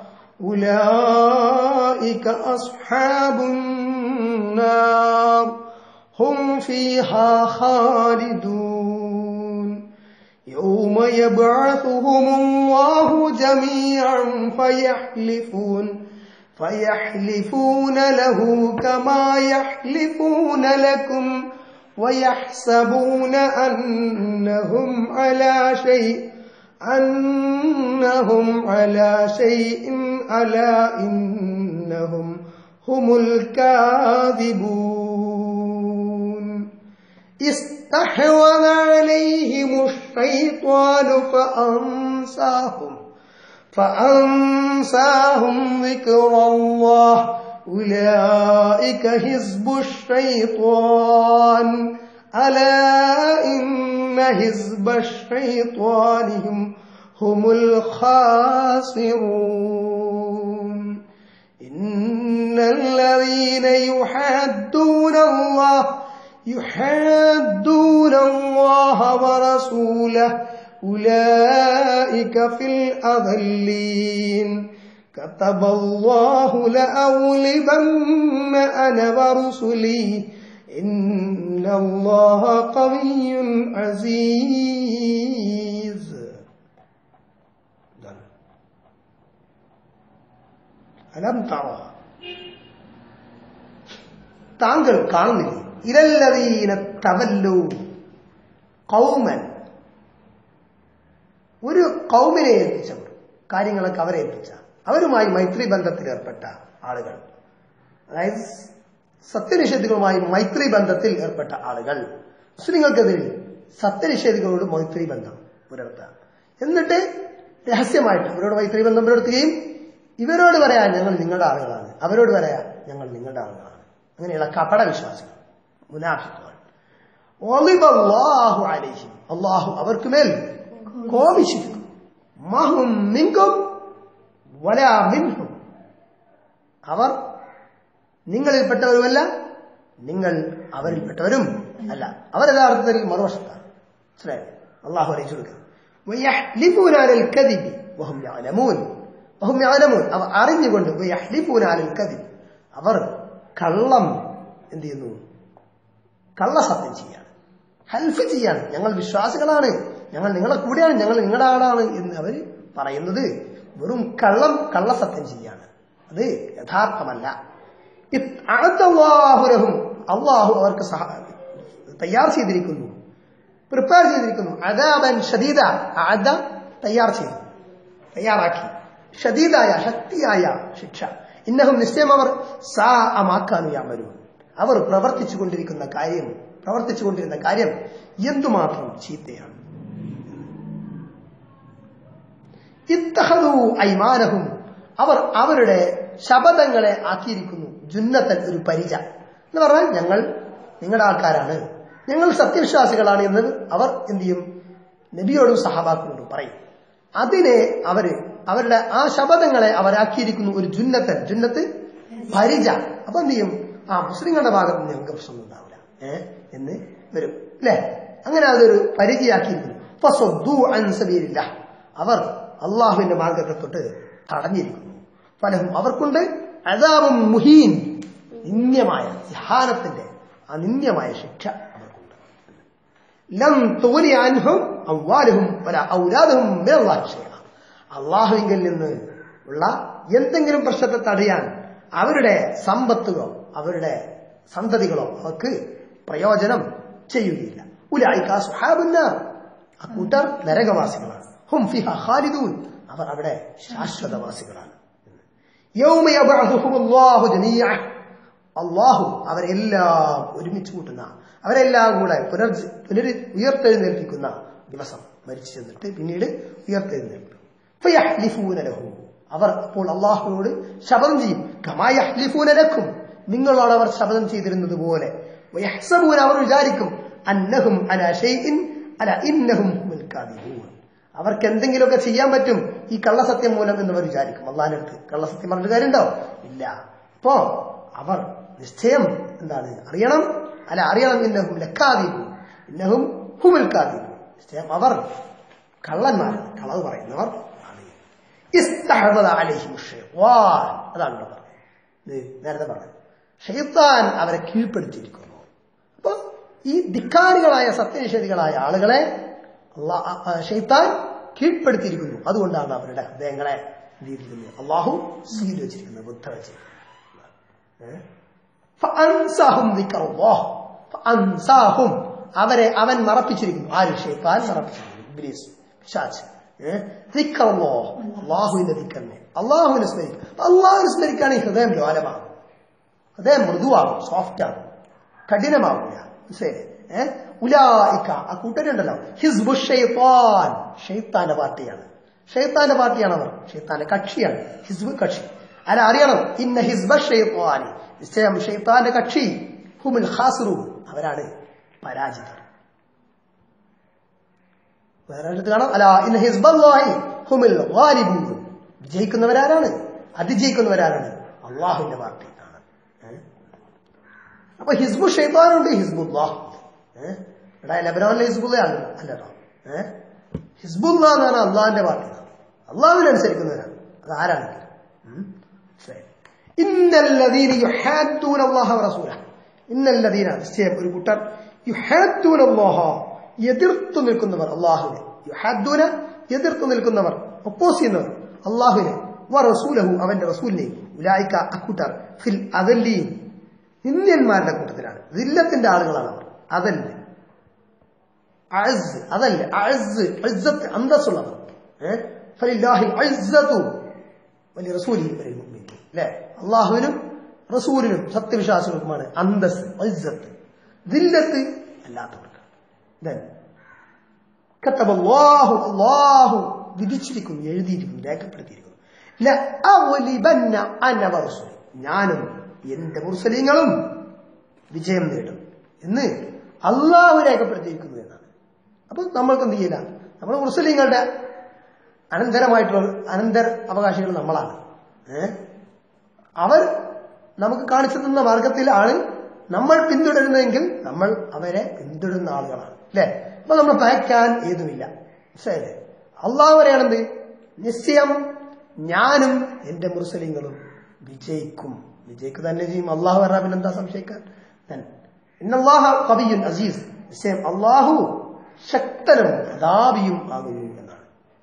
أولئك أصحاب النار هم فيها خالدون يوم يبعثهم الله جميعا فيحلفون فيحلفون له كما يحلفون لكم ويحسبون أنهم على شيء أنهم على شيء ألا إنهم هم الكاذبون استحوذ عليهم الشيطان فأنساهم فأنساهم ذكر الله أولئك حزب الشيطان ألا إن حزب الشيطان هم هم الخاسرون إن الذين يحادون الله يحادون الله ورسوله أولئك في الأذلين كتب الله لأغلبن أنا ورسلي إن الله قوي عزيز ألم ترى താങ്കൾ കാണുന്നില്ലേ ഇരല്ലതീന തവല്ലു കൗമൻ ഒരു കൗമിനെ ഏൽപ്പിച്ചവർ കാര്യങ്ങളൊക്കെ അവരെ ഏൽപ്പിച്ച അവരുമായി മൈത്രി ബന്ധത്തിൽ ഏർപ്പെട്ട ആളുകൾ അതായത് സത്യനിഷേധികളുമായി മൈത്രി ബന്ധത്തിൽ ഏർപ്പെട്ട ആളുകൾ മുസ്ലിങ്ങൾക്കെതിരെ സത്യനിഷേധികളോട് മൈത്രി ബന്ധം പുലർത്തുക എന്നിട്ട് രഹസ്യമായിട്ട് അവരോട് മൈത്രി ബന്ധം പുലർത്തുകയും ഇവരോട് പറയാൻ ഞങ്ങൾ നിങ്ങളുടെ ആളുകളാണ് അവരോട് പറയാൻ ഞങ്ങൾ നിങ്ങളുടെ ആളുകളാണ് അങ്ങനെയുള്ള കപട വിശ്വാസികൾ മുനാഫിക്കുകൾ ഒളിബല്ലാഹു അലൈഹിം അള്ളാഹു അവർക്ക് മേൽ കോപിച്ചിരിക്കും മഹും നിങ്കും വല മിൻഹും അവർ നിങ്ങളിൽപ്പെട്ടവരുമല്ല നിങ്ങൾ അവരിൽപ്പെട്ടവരും അല്ല അവർ യഥാർത്ഥത്തിൽ മറുവശത്താണ് മനസ്സിലായോ അള്ളാഹു അറിയിച്ചു കൊടുക്കുക ويحلفون على الكذب وهم يعلمون وهم يعلمون അവർ അറിഞ്ഞുകൊണ്ട് ويحلفون على الكذب അവർ കള്ളം എന്ത് ചെയ്യുന്നു കള്ളസത്യം ചെയ്യാണ് ഹൽഫ് ചെയ്യാണ് ഞങ്ങൾ വിശ്വാസികളാണ് ഞങ്ങൾ നിങ്ങളെ കൂടെയാണ് ഞങ്ങൾ നിങ്ങളുടെ ആളാണ് എന്ന് അവർ പറയുന്നത് വെറും കള്ളം കള്ളസത്യം ചെയ്യാണ് അത് യഥാർത്ഥമല്ല അള്ളാഹുരഹും അള്ളാഹു അവർക്ക് സഹ തയ്യാർ ചെയ്തിരിക്കുന്നു പ്രിപ്പയർ ചെയ്തിരിക്കുന്നു അദാബൻ ഷദീദ അദ തയ്യാർ ചെയ്തു തയ്യാറാക്കി ഷദീദായ ശക്തിയായ ശിക്ഷ ഇന്നഹും നിശ്ചയം അവർ സാ അമാക്കാനു യാമരു അവർ പ്രവർത്തിച്ചു കൊണ്ടിരിക്കുന്ന കാര്യം പ്രവർത്തിച്ചു കൊണ്ടിരുന്ന കാര്യം എന്തുമാത്രം ചീത്തയാണ് ഇത്തഹദു ഐമാനഹും അവർ അവരുടെ ശബദങ്ങളെ ആക്കിയിരിക്കുന്നു ജുന്നത്തൻ ഒരു പരിച എന്ന് പറഞ്ഞാൽ ഞങ്ങൾ നിങ്ങളുടെ ആൾക്കാരാണ് ഞങ്ങൾ സത്യവിശ്വാസികളാണ് എന്ന് അവർ എന്ത് ചെയ്യും നബിയോടും സഹാബാക്കളോടും പറയും അതിനെ അവര് അവരുടെ ആ ശബദങ്ങളെ അവരാക്കിയിരിക്കുന്നു ഒരു ജുന്നത്തൻ ജുന്നത്ത് പരിച അപ്പൊ എന്ത് ചെയ്യും ആ മുസ്ലിങ്ങളുടെ ഭാഗത്ത് നിന്ന് ഞങ്ങൾക്ക് പ്രശ്നം ഉണ്ടാവില്ല ഏഹ് എന്ന് വരും അല്ലേ അങ്ങനെ അതൊരു പരിചയാക്കിയിരിക്കുന്നു ഫസദ്ദു അൻ സബീലില്ല അവർ അള്ളാഹുവിന്റെ മാർഗത്തെ തൊട്ട് തടഞ്ഞിരിക്കുന്നു പലരും അവർക്കുണ്ട് അതാവും മുഹീൻ നിന്ദ്യമായ ധ്യാനത്തിന്റെ ആ നിന്ദ്യമായ ശിക്ഷ അവർക്കുണ്ട് ലം തോരി അൻഹും അവ്വാലുഹും വല ഔലാദുഹും അള്ളാഹുവിങ്കിൽ നിന്ന് ഉള്ള എന്തെങ്കിലും പ്രശ്നത്തെ തടയാൻ അവരുടെ സമ്പത്തുകളോ അവരുടെ സന്തതികളോ അവർക്ക് പ്രയോജനം ചെയ്യുകയില്ല ഉലായിക്ക സുഹാബുന്നാർ ആ കൂട്ടർ നരകവാസികളാണ് ഹും ഫിഹ ഖാലിദൂൻ അവർ അവിടെ ശാശ്വതവാസികളാണ് യൗമ യബ്അഥുഹുമുല്ലാഹു ജമീഅ അള്ളാഹു അവരെല്ലാം ഒരുമിച്ച് കൂട്ടുന്ന അവരെല്ലാം കൂടെ പുനർ പുനര് ഉയർത്തെഴുന്നേൽപ്പിക്കുന്ന ദിവസം മരിച്ചു ചെന്നിട്ട് പിന്നീട് ഉയർത്തെഴുന്നേൽപ്പിക്കും ഫയഹ്ലിഫൂന ലഹു അവർ അപ്പോൾ അള്ളാഹുവിനോട് ശപഥം ചെയ്യും കമായഹ്ലിഫൂന ലക്കും നിങ്ങളോട് അവർ ശപഥം ചെയ്തിരുന്നത് പോലെ വയഹ്സബൂന അവർ വിചാരിക്കും അന്നഹും അല ഷൈഇൻ അല ഇന്നഹും ഹുമുൽ കാദിബൂൻ അവർക്ക് എന്തെങ്കിലുമൊക്കെ ചെയ്യാൻ പറ്റും ഈ കള്ളസത്യം മൂലം എന്ന് അവർ വിചാരിക്കും അള്ളാഹിന്റെ അടുത്ത് കള്ളസത്യം പറഞ്ഞിട്ട് കാര്യമുണ്ടോ ഇല്ല അപ്പോ അവർ നിശ്ചയം എന്താണ് അറിയണം അല്ല അറിയണം ഇന്നഹും ലക്കാദീപു ഇന്നഹും ഹുമുൽ കാദീപു നിശ്ചയം അവർ കള്ളന്മാരാണ് കളവ് പറയുന്നവർ ആണ് ഇസ്തഹദ അലൈഹിം ഷൈത്വാൻ അതാണ് ഇവിടെ പറഞ്ഞത് ഇത് നേരത്തെ പറഞ്ഞത് ഷെയ്ത്താൻ അവരെ കീഴ്പ്പെടുത്തിയിരിക്കുന്നു അപ്പൊ ഈ ധിക്കാരികളായ സത്യനിഷേധികളായ ആളുകളെ ഷെയ്ത്താൻ കീഴ്പ്പെടുത്തിയിരിക്കുന്നു അതുകൊണ്ടാണ് അവരുടെ ഹൃദയങ്ങളെ എന്ത് ചെയ്തിരിക്കുന്നത് അള്ളാഹു സീൽ വെച്ചിരിക്കുന്നത് ബുദ്ധ വെച്ചിരിക്കുന്നത് ഫഅൻസാഹും ദിക്റല്ലാഹ്. ഫഅൻസാഹും. അവരെ അവൻ മറപ്പിച്ചിരിക്കുന്നു ആര് ഷെയ്ത്താൻ മറപ്പിച്ചിരിക്കുന്നു ഇബ്ലീസ് പിശാച് ഏഹ്? ദിക്റല്ലാഹ്. അള്ളാഹുവിന്റെ ദിക്കറിനെ അള്ളാഹുവിനെ സ്മരിക്കും അള്ളാഹുവിനെ സ്മരിക്കുകയാണെങ്കിൽ ഹൃദയം ലോലമാകും ഹൃദയം മൃദുവാകും സോഫ്റ്റ് ആകും കഠിനമാവില്ല മനസ്സിലായില്ലേ ഏഹ് ഉലായിക്ക ആ കൂട്ടരുണ്ടല്ലോ ഹിസ്ബു ഷെയ്ത്താൻ ഷെയ്ത്താന്റെ പാർട്ടിയാണ് ഷെയ്ത്താന്റെ പാർട്ടിയാണ് അവർ ഷെയ്ത്താന്റെ കക്ഷിയാണ് ഹിസ്ബ് കക്ഷി അല്ല അറിയണം ഇന്ന ഹിസ്ബ ഷെയ്ത്താനി നിശ്ചയം ഷെയ്ത്താന്റെ കക്ഷി ഹുമുൽ ഖാസിറൂൻ അവരാണ് പരാജിതർ വേറെ അടുത്ത് കാണാം അല്ല ഇന്ന ഹിസ്ബല്ലാഹി ഹുമുൽ ഗാലിബൂൻ വിജയിക്കുന്നവരാരാണ് അതിജയിക്കുന്നവരാരാണ് അള്ളാഹുവിന്റെ പാർട്ടി ആണ് ഏഹ് അപ്പൊ ഹിസ്ബു ഷെയ്ത്താനുണ്ട് ഹിസ്ബുല്ലാ ഏഹ് എടാ ലബനോനിലെ ഹിസ്ബുള്ളയാണ് അല്ലട്ടോ ഏഹ് ഹിസ്ബുല്ല എന്നാണ് അള്ളാഹിന്റെ പാർട്ടി അള്ളാഹുവിനനുസരിക്കുന്നവരാണ് അത് ആരാണെങ്കിലും ഉം. ശരി. ഇന്നല്ലദീന യുഹാദ്ദൂന അല്ലാഹ വറസൂല ഇന്നല്ലദീന നിശ്ചയം ഒരു കൂട്ടർ യുഹാദ്ദൂന അല്ലാഹ എതിർത്തു നിൽക്കുന്നവർ അള്ളാഹുവിനെ യുഹാദ്ദൂന എതിർത്തു നിൽക്കുന്നവർ ഒപ്പോസ് ചെയ്യുന്നവർ അള്ളാഹുവിനെ വറസൂലഹു അവന്റെ റസൂലിനെ ഉലായിക്ക അക്കൂട്ടർ ഫിൽ അതല്ലീൻ ഇന്ത്യന്മാരുടെ കൂട്ടത്തിലാണ് ദില്ലത്തിന്റെ ആളുകളാണ് അവർ അതല്ല അസ് അതല്ല അസ് ഇസ്സത്ത് അന്തസ്സുള്ളവർ ഏഹ് ഫലില്ലാഹിൽ ഇസ്സത്തു വലിയ റസൂലി അല്ലേ അള്ളാഹുവിനും റസൂലിനും സത്യവിശ്വാസികൾക്കുമാണ് അന്തസ് ഇസ്സത്ത് ദില്ലത്ത് അല്ലാത്തവർക്ക് Then, كتب الله الله വിധിച്ചിരിക്കുന്നു എഴുതിയിരിക്കുന്നു രേഖപ്പെടുത്തിയിരിക്കുന്നു ലഅഗ്ലിബന്ന അന വറസൂലി. ഞാനും എന്റെ മുർസലീങ്ങളും വിജയം നേടും എന്ന് അള്ളാഹു രേഖപ്പെടുത്തിയിരിക്കുന്നു എന്നാണ് അപ്പൊ നമ്മൾക്ക് എന്ത് ചെയ്യില്ല നമ്മൾ മുസ്ലിങ്ങളുടെ അനന്തരമായിട്ടുള്ള അനന്തര അവകാശികൾ നമ്മളാണ് ഏ? അവർ നമുക്ക് കാണിച്ചു തന്ന മാർഗത്തിലാണ് നമ്മൾ പിന്തുടരുന്നതെങ്കിൽ നമ്മൾ അവരെ പിന്തുടരുന്ന ആളുകളാണ് അല്ലെ അപ്പൊ നമ്മൾ ഭയക്കാൻ ഏതുമില്ല മനസ്സിലായില്ലേ അള്ളാഹു പറയാണെന്ത് നിശ്ചയം ഞാനും എന്റെ മുസ്ലിങ്ങളും വിജയിക്കും വിജയിക്കുക തന്നെ ചെയ്യും അള്ളാഹു പറഞ്ഞാൽ പിന്നെന്താ സംശയിക്കാൻ തന്നെ ഇന്നല്ലാഹ കവിയുൻ അസീസ് നിശ്ചയം അള്ളാഹു ശക്തനും പ്രതാപിയും ആകുന്നു എന്നാണ്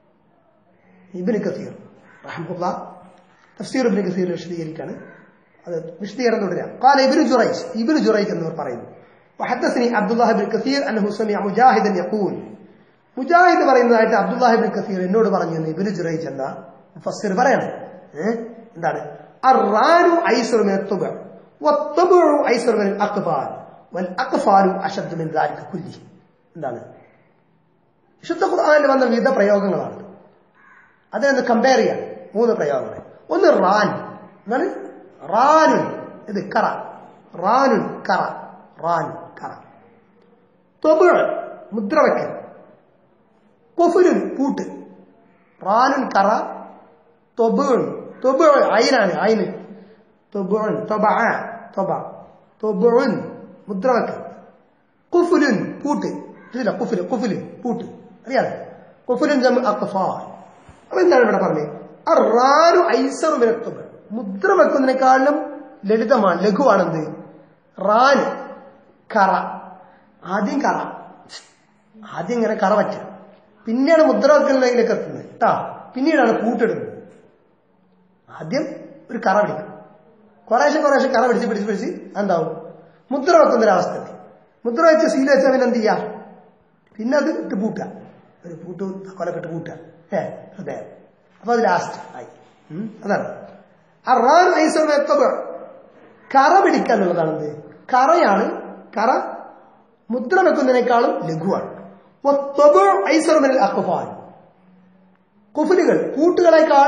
ഇബിന് കസീർ റഹമുല്ല തഫ്സീർ ഇബിന് കസീർ വിശദീകരിക്കാണ് അത് വിശദീകരണം തുടരാം قال ابن جريج ابن جريج എന്നിവർ പറയുന്നു وحدثني عبد الله بن كثير انه سمع مجاهدا يقول മുജാഹിദ് പറയുന്നതായിട്ട് അബ്ദുല്ലാഹി ബിൻ കസീർ എന്നോട് പറഞ്ഞു എന്ന് ഇബിന് ജുറൈജ് എന്താ മുഫസ്സിർ പറയണം ഏഹ് എന്താണ് അറാനു ഐസറു മിന തുബ വത്തുബഉ ഐസറു മിന അഖ്ഫാൽ വൽ അഖ്ഫാലു അശദ്ദു മിൻ ദാലിക കുല്ലി എന്താണ് വിശുദ്ധ ഖുർആനിൽ വന്ന വിവിധ പ്രയോഗങ്ങളാണ് അതിനൊന്ന് കമ്പയർ ചെയ്യാം മൂന്ന് പ്രയോഗങ്ങൾ ഒന്ന് റാൻ എന്താണ് റാനുൻ ഇത് കറ റാനുൻ കറ റാൻ കറ തൊബ് മുദ്രവയ്ക്കൽ കൊഫുലുൻ പൂട്ട് റാനുൻ കറ തൊബുൺ തൊബു അയിനാണ് അയിന് തൊബുൺ തൊബ തൊബ തൊബുൺ മുദ്രവയ്ക്കൽ കുഫുലുൻ പൂട്ട് ഇതില്ല കുഫുല് കുഫുല് പൂട്ട് അറിയാതെ കുഫുലുൻ ജം അക്ഫാൽ അപ്പൊ എന്താണ് ഇവിടെ പറഞ്ഞത് അറാനു ഐസറു വിരത്തുക മുദ്ര വെക്കുന്നതിനേക്കാളും ലളിതമാണ് ലഘുവാണെന്ത് റാന് കറ ആദ്യം കറ ആദ്യം ഇങ്ങനെ കറ പറ്റുക പിന്നെയാണ് മുദ്ര വെക്കുന്നതിലേക്ക് എത്തുന്നത് കേട്ടാ പിന്നീടാണ് പൂട്ടിടുന്നത് ആദ്യം ഒരു കറ പിടിക്കും കുറേശ്ശെ കുറേശ്ശെ കറ പിടിച്ച് പിടിച്ച് പിടിച്ച് എന്താവും മുദ്ര വെക്കുന്ന ഒരവസ്ഥ എത്തി മുദ്ര വെച്ച് സീൽ വെച്ചാൽ പിന്നെ എന്ത് ചെയ്യാ പിന്നെ അത് ഇട്ട് പൂട്ടുക ഒരു പൂട്ട് കൊലക്കെട്ട് പൂട്ടുക ഏ ഹൃദയം അപ്പൊ അത് ലാസ്റ്റ് ആയി ഉം, അതാണ് അറാൻ ഐസർ വെത്തത് കറ പിടിക്കുക എന്നുള്ളതാണ് എന്ത് കറയാണ് കറ മുദ്ര വെക്കുന്നതിനേക്കാളും ലഘുവാണ് വത്തബ് ഐസർ മിനൽ അഖ്ഫാൽ കുഫലുകൾ കൂട്ടുകളെക്കാൾ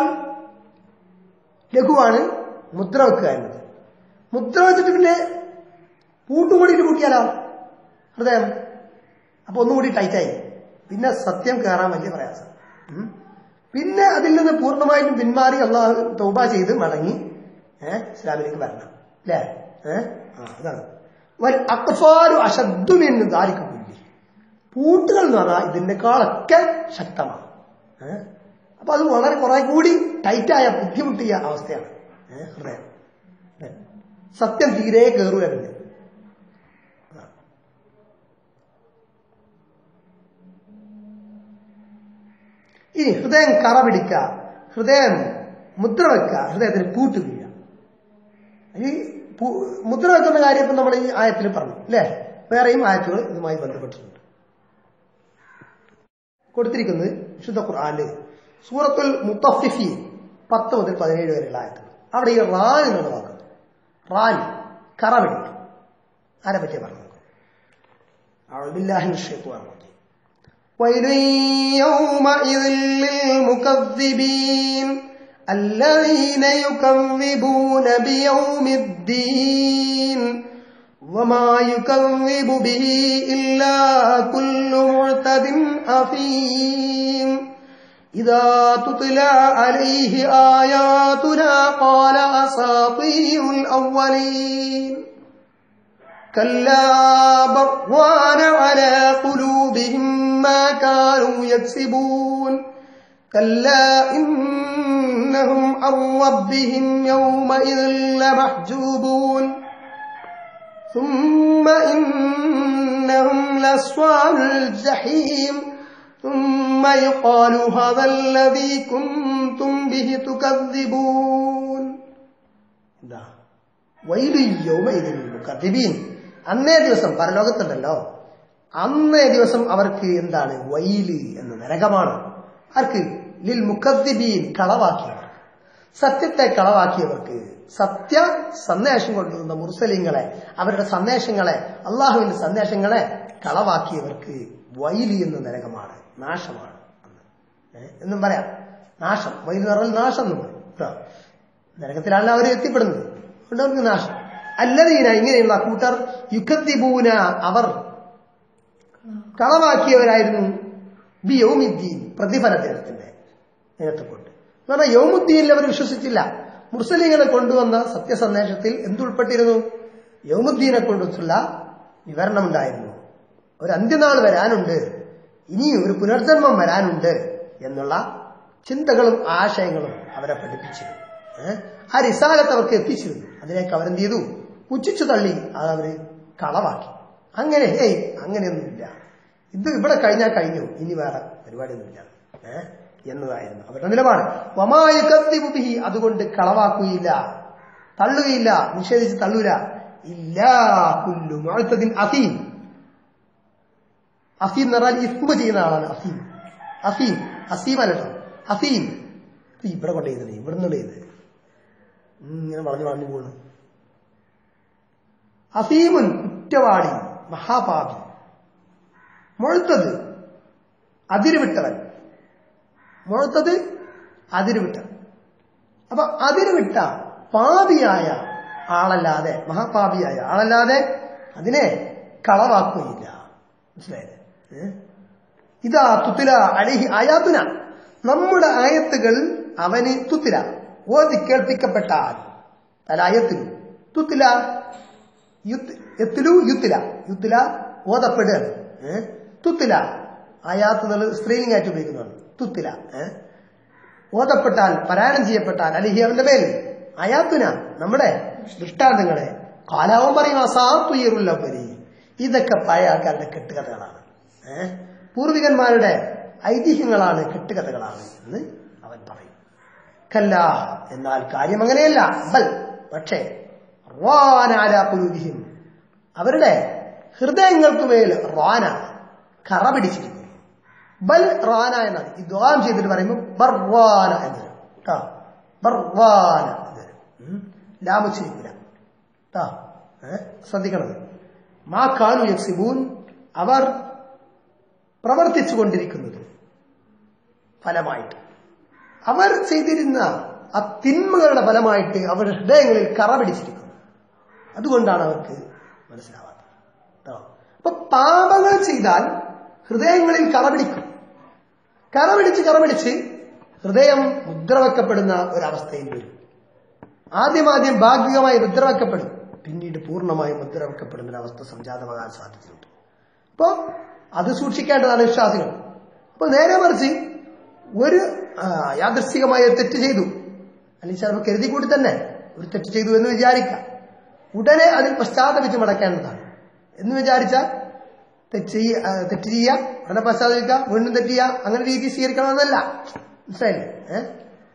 ലഘുവാണ് മുദ്ര വെക്കുക എന്നത് മുദ്ര വെച്ചിട്ട് പിന്നെ പൂട്ടും കൂടിയിട്ട് കൂട്ടിയാലോ ഹൃദയം അപ്പൊ ഒന്നുകൂടി ടൈറ്റായി പിന്നെ സത്യം കയറാൻ വലിയ പ്രയാസം ഉം. പിന്നെ അതിൽ നിന്ന് പൂർണ്ണമായിട്ടും പിന്മാറി അള്ളാഹു തൗബ ചെയ്ത് മടങ്ങി ഏഹ് ഇസ്ലാമിലേക്ക് വരണം അല്ലേ ഏഹ് ആ അതാണ് വൽ അക്ഫാലു അശദ്ദുമെന്ന് ദാരിക്കുല്ലി പൂട്ടുകൾ എന്ന് പറഞ്ഞാൽ ഇതിനേക്കാളൊക്കെ ശക്തമാണ് ഏഹ് അപ്പൊ അത് വളരെ കുറെ കൂടി ടൈറ്റായ ബുദ്ധിമുട്ടിയ അവസ്ഥയാണ് ഏഹ് ഹൃദയം അല്ലേ? സത്യം തീരെ കയറുകയല്ലേ ഇനി ഹൃദയം കറ പിടിക്കുക ഹൃദയം മുദ്ര വെക്കുക ഹൃദയത്തിന് പൂട്ട് വീഴുക ഈ പു- മുദ്ര വെക്കുന്ന കാര്യം ഇപ്പം നമ്മൾ ഈ ആയത്തിൽ പറഞ്ഞു അല്ലേ വേറെയും ആയത്തുകൾ ഇതുമായി ബന്ധപ്പെട്ടിട്ടുണ്ട് കൊടുത്തിരിക്കുന്നത് വിശുദ്ധ ഖുർആാനില് സൂറത്തുൽ മുത്തഫിഫി പത്ത് മുതൽ പതിനേഴ് വരെയുള്ള ആയത്തുകൾ അവിടെ ഈ റാൻ എന്നാണ് വാക്കുന്നത് റാൻ കറവടി ആരെ പറ്റിയ പറഞ്ഞു أعوذ بالله من الشيطان الرجيم ويل يومئذ للمكذبين الذين يكذبون بيوم الدين وما يكذب به إلا كل معتد أثيم إذا تتلى عليه آياتنا قال أساطير الأولين كلا بران على قلوبهم ما كانوا يكسبون كلا إنهم عن ربهم يومئذ لمحجوبون ثم إنهم لأصحاب الجحيم ثم يقال هذا الذي كنتم به تكذبون ده ويل يومئذ للمكذبين അന്നേ ദിവസം പരലോകത്തുണ്ടല്ലോ അന്നേ ദിവസം അവർക്ക് എന്താണ് വൈല് എന്ന നരകമാണ് ആർക്ക് ലിൽ മുക്കദ്ദിബീൻ കളവാക്കിയവർ സത്യത്തെ കളവാക്കിയവർക്ക് സത്യ സന്ദേശം കൊണ്ടുവന്ന മുർസലിങ്ങളെ അവരുടെ സന്ദേശങ്ങളെ അള്ളാഹുവിന്റെ സന്ദേശങ്ങളെ കളവാക്കിയവർക്ക് വൈലി എന്ന നരകമാണ് നാശമാണ് എന്ന്. ഏ, എന്നും പറയാം നാശം വൈലി എന്ന് പറഞ്ഞാൽ നാശം എന്നും പറയും കേട്ടോ നരകത്തിലാണ് അവർ എത്തിപ്പെടുന്നത് അതുകൊണ്ട് അവർക്ക് നാശം അല്ലതീന ഇങ്ങനെയുള്ള കൂട്ടർ യുക്കത്തിബൂന അവർ കളവാക്കിയവരായിരുന്നു ബി യൗമിദ്ദീൻ പ്രതിഫല ദിനത്തിന്റെ ദിനത്തെ കൊണ്ട് എന്ന് പറഞ്ഞാൽ യൗമുദ്ദീനിൽ അവർ വിശ്വസിച്ചില്ല മുർസലിങ്ങളെ കൊണ്ടുവന്ന സത്യസന്ദേശത്തിൽ എന്തുൾപ്പെട്ടിരുന്നു യൗമുദ്ദീനെ കൊണ്ടുള്ള വിവരണമുണ്ടായിരുന്നു ഒരു അന്ത്യനാൾ വരാനുണ്ട് ഇനിയും ഒരു പുനർജന്മം വരാനുണ്ട് എന്നുള്ള ചിന്തകളും ആശയങ്ങളും അവരെ പഠിപ്പിച്ചിരുന്നു ഏഹ്? ആ റിസാലത്ത് അവർക്ക് എത്തിച്ചിരുന്നു അതിലേക്ക് അവരെന്ത് ചെയ്തു പുച്ഛിച്ചു തള്ളി അത് അവര് കളവാക്കി അങ്ങനെ ഏയ് അങ്ങനെയൊന്നുമില്ല ഇത് ഇവിടെ കഴിഞ്ഞാൽ കഴിഞ്ഞു ഇനി വേറെ പരിപാടിയൊന്നുമില്ല ഏഹ് എന്നതായിരുന്നു അവരുടെ നിലപാട് വമായ കത്തിബുബിഹി അതുകൊണ്ട് കളവാക്കുകയില്ല തള്ളുകയില്ല നിഷേധിച്ച് തള്ളൂല ഇല്ലാ കുല്ലു മുഅത്തദിൻ അസീം അസീം എന്ന് പറഞ്ഞാൽ ഇസ്മ ചെയ്യുന്ന ആളാണ് അസീം അസീം അസീം അല്ലട്ടോ അസീം ഇത് ഇവിടെ കൊണ്ട് ചെയ്തത് ഇവിടെ നിന്നുണ്ട് ചെയ്ത് ഇങ്ങനെ വളഞ്ഞു വളഞ്ഞു പോണ് അസീമുൻ കുറ്റവാളി മഹാപാപി മുഴുത്തത് അതിരുവിട്ടവൻ മുഴുത്തത് അതിരുവിട്ടവൻ അപ്പൊ അതിരുവിട്ട പാപിയായ ആളല്ലാതെ മഹാപാപിയായ ആളല്ലാതെ അതിനെ കളവാക്കുകയില്ല മനസ്സിലായത് ഏ? ഇതാ തുത്തില അലിഹി ആയാത്തുന നമ്മുടെ ആയത്തുകൾ അവന് തുത്തില ഓതി കേൾപ്പിക്കപ്പെട്ടാൽ അല്ല ആയത്തിലു തുത്തില യുത്ത്- എത്തിലു യുത്തില യുത്തില ഓതപ്പെടുക ഏ? തുത്തില ആയാത്ത് എന്നുള്ളത് സ്ത്രീലിംഗായിട്ട് ഉപയോഗിക്കുന്നതാണ് തുത്തില ഏഹ് ഓതപ്പെട്ടാൽ പാരായണം ചെയ്യപ്പെട്ടാൽ അലിഹി അവന്റെ മേൽ അയാത്തുന നമ്മുടെ ദൃഷ്ടാന്തങ്ങളെ കാലാവും പറയും അസാത്തുയരുള്ള പരി ഇതൊക്കെ പഴയ ആൾക്കാരുടെ കെട്ടുകഥകളാണ് ഏഹ് പൂർവികന്മാരുടെ ഐതിഹ്യങ്ങളാണ് കെട്ടുകഥകളാണ് എന്ന് അവൻ പറയും കല്ല എന്നാൽ കാര്യം അങ്ങനെയല്ല ബൽ പക്ഷേ റാനാല പുരുവിഹിം അവരുടെ ഹൃദയങ്ങൾക്ക് മേൽ റാന കറ പിടിച്ചിരിക്കുന്നു ബൽ റാന എന്നാണ് ഈ ദ്വാരം ചെയ്തിട്ട് പറയുമ്പോൾ ബർവാന എന്ന് വരും കേട്ടോ ബർവാന എന്ന് വരും ഉം. ലാമുച്ചിരിക്കില്ല കേട്ടോ ഏ? ശ്രദ്ധിക്കണം മാ കാനു യക്സിബൂൻ അവർ പ്രവർത്തിച്ചു കൊണ്ടിരിക്കുന്നത് ഫലമായിട്ട് അവർ ചെയ്തിരുന്ന ആ തിന്മകളുടെ ഫലമായിട്ട് അവരുടെ ഹൃദയങ്ങളിൽ കറ പിടിച്ചിരിക്കുന്നു അതുകൊണ്ടാണ് അവർക്ക് മനസ്സിലാവാത്തത് കേട്ടോ അപ്പൊ പാപങ്ങൾ ചെയ്താൽ ഹൃദയങ്ങളിൽ കറ പിടിക്കും കറ പിടിച്ച് കറ പിടിച്ച് ഹൃദയം മുദ്രവെക്കപ്പെടുന്ന ഒരവസ്ഥയിൽ വരും ആദ്യമാദ്യം ഭാഗികമായി മുദ്രവെക്കപ്പെടും പിന്നീട് പൂർണ്ണമായും മുദ്രവെക്കപ്പെടുന്ന ഒരു അവസ്ഥ സംജാതമാകാൻ സാധ്യതയുണ്ട് അപ്പോ അത് സൂക്ഷിക്കേണ്ടതാണ് വിശ്വാസികൾ അപ്പൊ നേരെ മറിച്ച് ഒരു ആ, യാദൃശ്ചികമായ ഒരു തെറ്റ് ചെയ്തു അല്ലെങ്കിൽ ചിലപ്പോൾ കരുതി കൂടി തന്നെ ഒരു തെറ്റ് ചെയ്തു എന്ന് വിചാരിക്കാം ഉടനെ അതിൽ പശ്ചാത്തപിച്ച് മടക്കേണ്ടതാണ് എന്ന് വിചാരിച്ചാൽ തെറ്റ് ചെയ്യ ആ, തെറ്റ് ചെയ്യുക ഉടനെ പശ്ചാത്തപിക്കുക വീണ്ടും തെറ്റ് ചെയ്യുക അങ്ങനെ രീതി സ്വീകരിക്കണമെന്നല്ല മനസ്സിലായില്ലേ ഏഹ്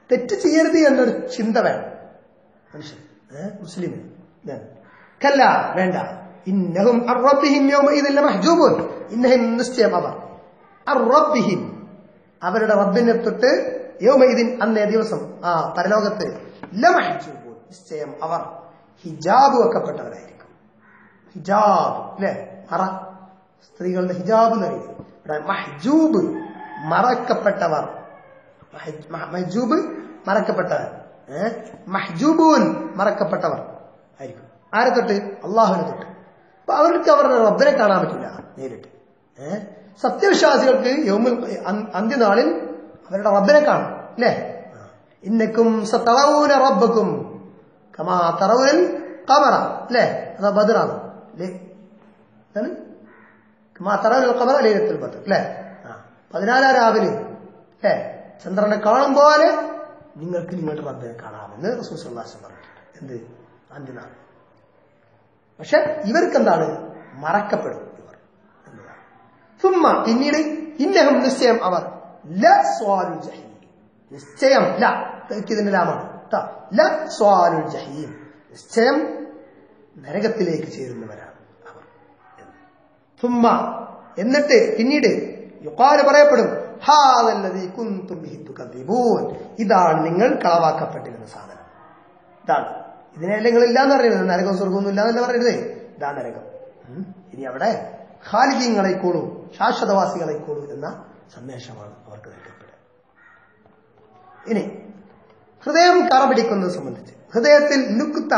തെറ്റ് ചെയ്യരുത് എന്നൊരു ചിന്ത വേണം മനുഷ്യൻ ഏഹ് മുസ്ലിമിന് ഇതാണ്. കല്ല വേണ്ട ഇന്നഹും അറബിഹിം യൗമഇദിൻ ലമഹ്ജൂബൂൻ ഇന്നഹും നിശ്ചയം അവർ അറബിഹിം അവരുടെ റബ്ബിനെ തൊട്ട് യൗമഇദിൻ അന്നേ ദിവസം ആ പരലോകത്ത് ലമഹ്ജൂബൂൻ നിശ്ചയം അവർ ഹിജാബ് വെക്കപ്പെട്ടവരായിരിക്കും ഹിജാബ് അല്ലേ മറ സ്ത്രീകളുടെ ഹിജാബ് എന്ന് പറയുന്നത് ഇവിടെ മഹ്ജൂബ് മറക്കപ്പെട്ടവർ മഹ്- മഹ്- മഹ്ജൂബ് മറക്കപ്പെട്ടവർ ഏഹ് മഹ്ജൂബൂൻ മറക്കപ്പെട്ടവർ ആയിരിക്കും ആരെ തൊട്ട് അള്ളാഹുവിനെ തൊട്ട് അപ്പൊ അവർക്ക് അവരുടെ റബ്ബിനെ കാണാൻ പറ്റില്ല നേരിട്ട് ഏഹ് സത്യവിശ്വാസികൾക്ക് യൗമുൽ അന്- അന്ത്യനാളിൽ അവരുടെ റബ്ബിനെ കാണും അല്ലേ ഇന്നക്കും സത്തറൂന റബ്ബക്കും കമാ തറവുൽ കമറ അല്ലേ അതാ ബദറാണ് അല്ലേ എന്താണ് കമാ തറവുൽ കമറ ലൈലത്തുൽ ബദർ അല്ലേ ആ പതിനാലാം രാവിലെ അല്ലേ ചന്ദ്രനെ കാണും പോലെ നിങ്ങൾക്ക് നിങ്ങളുടെ റബ്ബിനെ കാണാമെന്ന് റസൂൽ സല്ലല്ലാഹു അലൈഹി വസല്ലം പറഞ്ഞിട്ടുണ്ട് എന്ത് അന്ത്യനാൾ പക്ഷെ ഇവർക്ക് എന്താണ് മറക്കപ്പെടും ഇവർ എന്നതാണ് സുമ്മ പിന്നീട് ഇന്നഹം നിശ്ചയം അവർ ല സ്വാലുൽ ജഹീം നിശ്ചയം ല ഇതിന്റെ ലാമാണ് ട്ടാ. ല സ്വാലുൽ ജഹീം നിശ്ചയം നരകത്തിലേക്ക് ചേരുന്നവരാണ് അവർ എന്ന്. സുമ്മ എന്നിട്ട് പിന്നീട് യുക്കാല് പറയപ്പെടും ഹാദല്ലദീ കുന്തും ബിഹി തുകദ്ദിബൂൻ ഇതാണ് നിങ്ങൾ കളവാക്കപ്പെട്ടിരുന്ന സാധനം ഇതാണ് ഇതിനെല്ലാം നിങ്ങൾ ഇല്ലാന്ന് പറയുന്നത് നരകം സ്വർഗമൊന്നും ഇല്ലാന്നല്ല പറയുന്നത് ഇതാ നരകം ഉം. ഇനി അവിടെ ഖാലിദീങ്ങളായിക്കോളൂ ശാശ്വതവാസികളായിക്കോളൂ എന്ന സന്ദേശമാണ് അവർക്ക് നൽകപ്പെടുക ഇനി ഹൃദയം കറ പിടിക്കുന്നത് സംബന്ധിച്ച് ഹൃദയത്തിൽ നുക്ത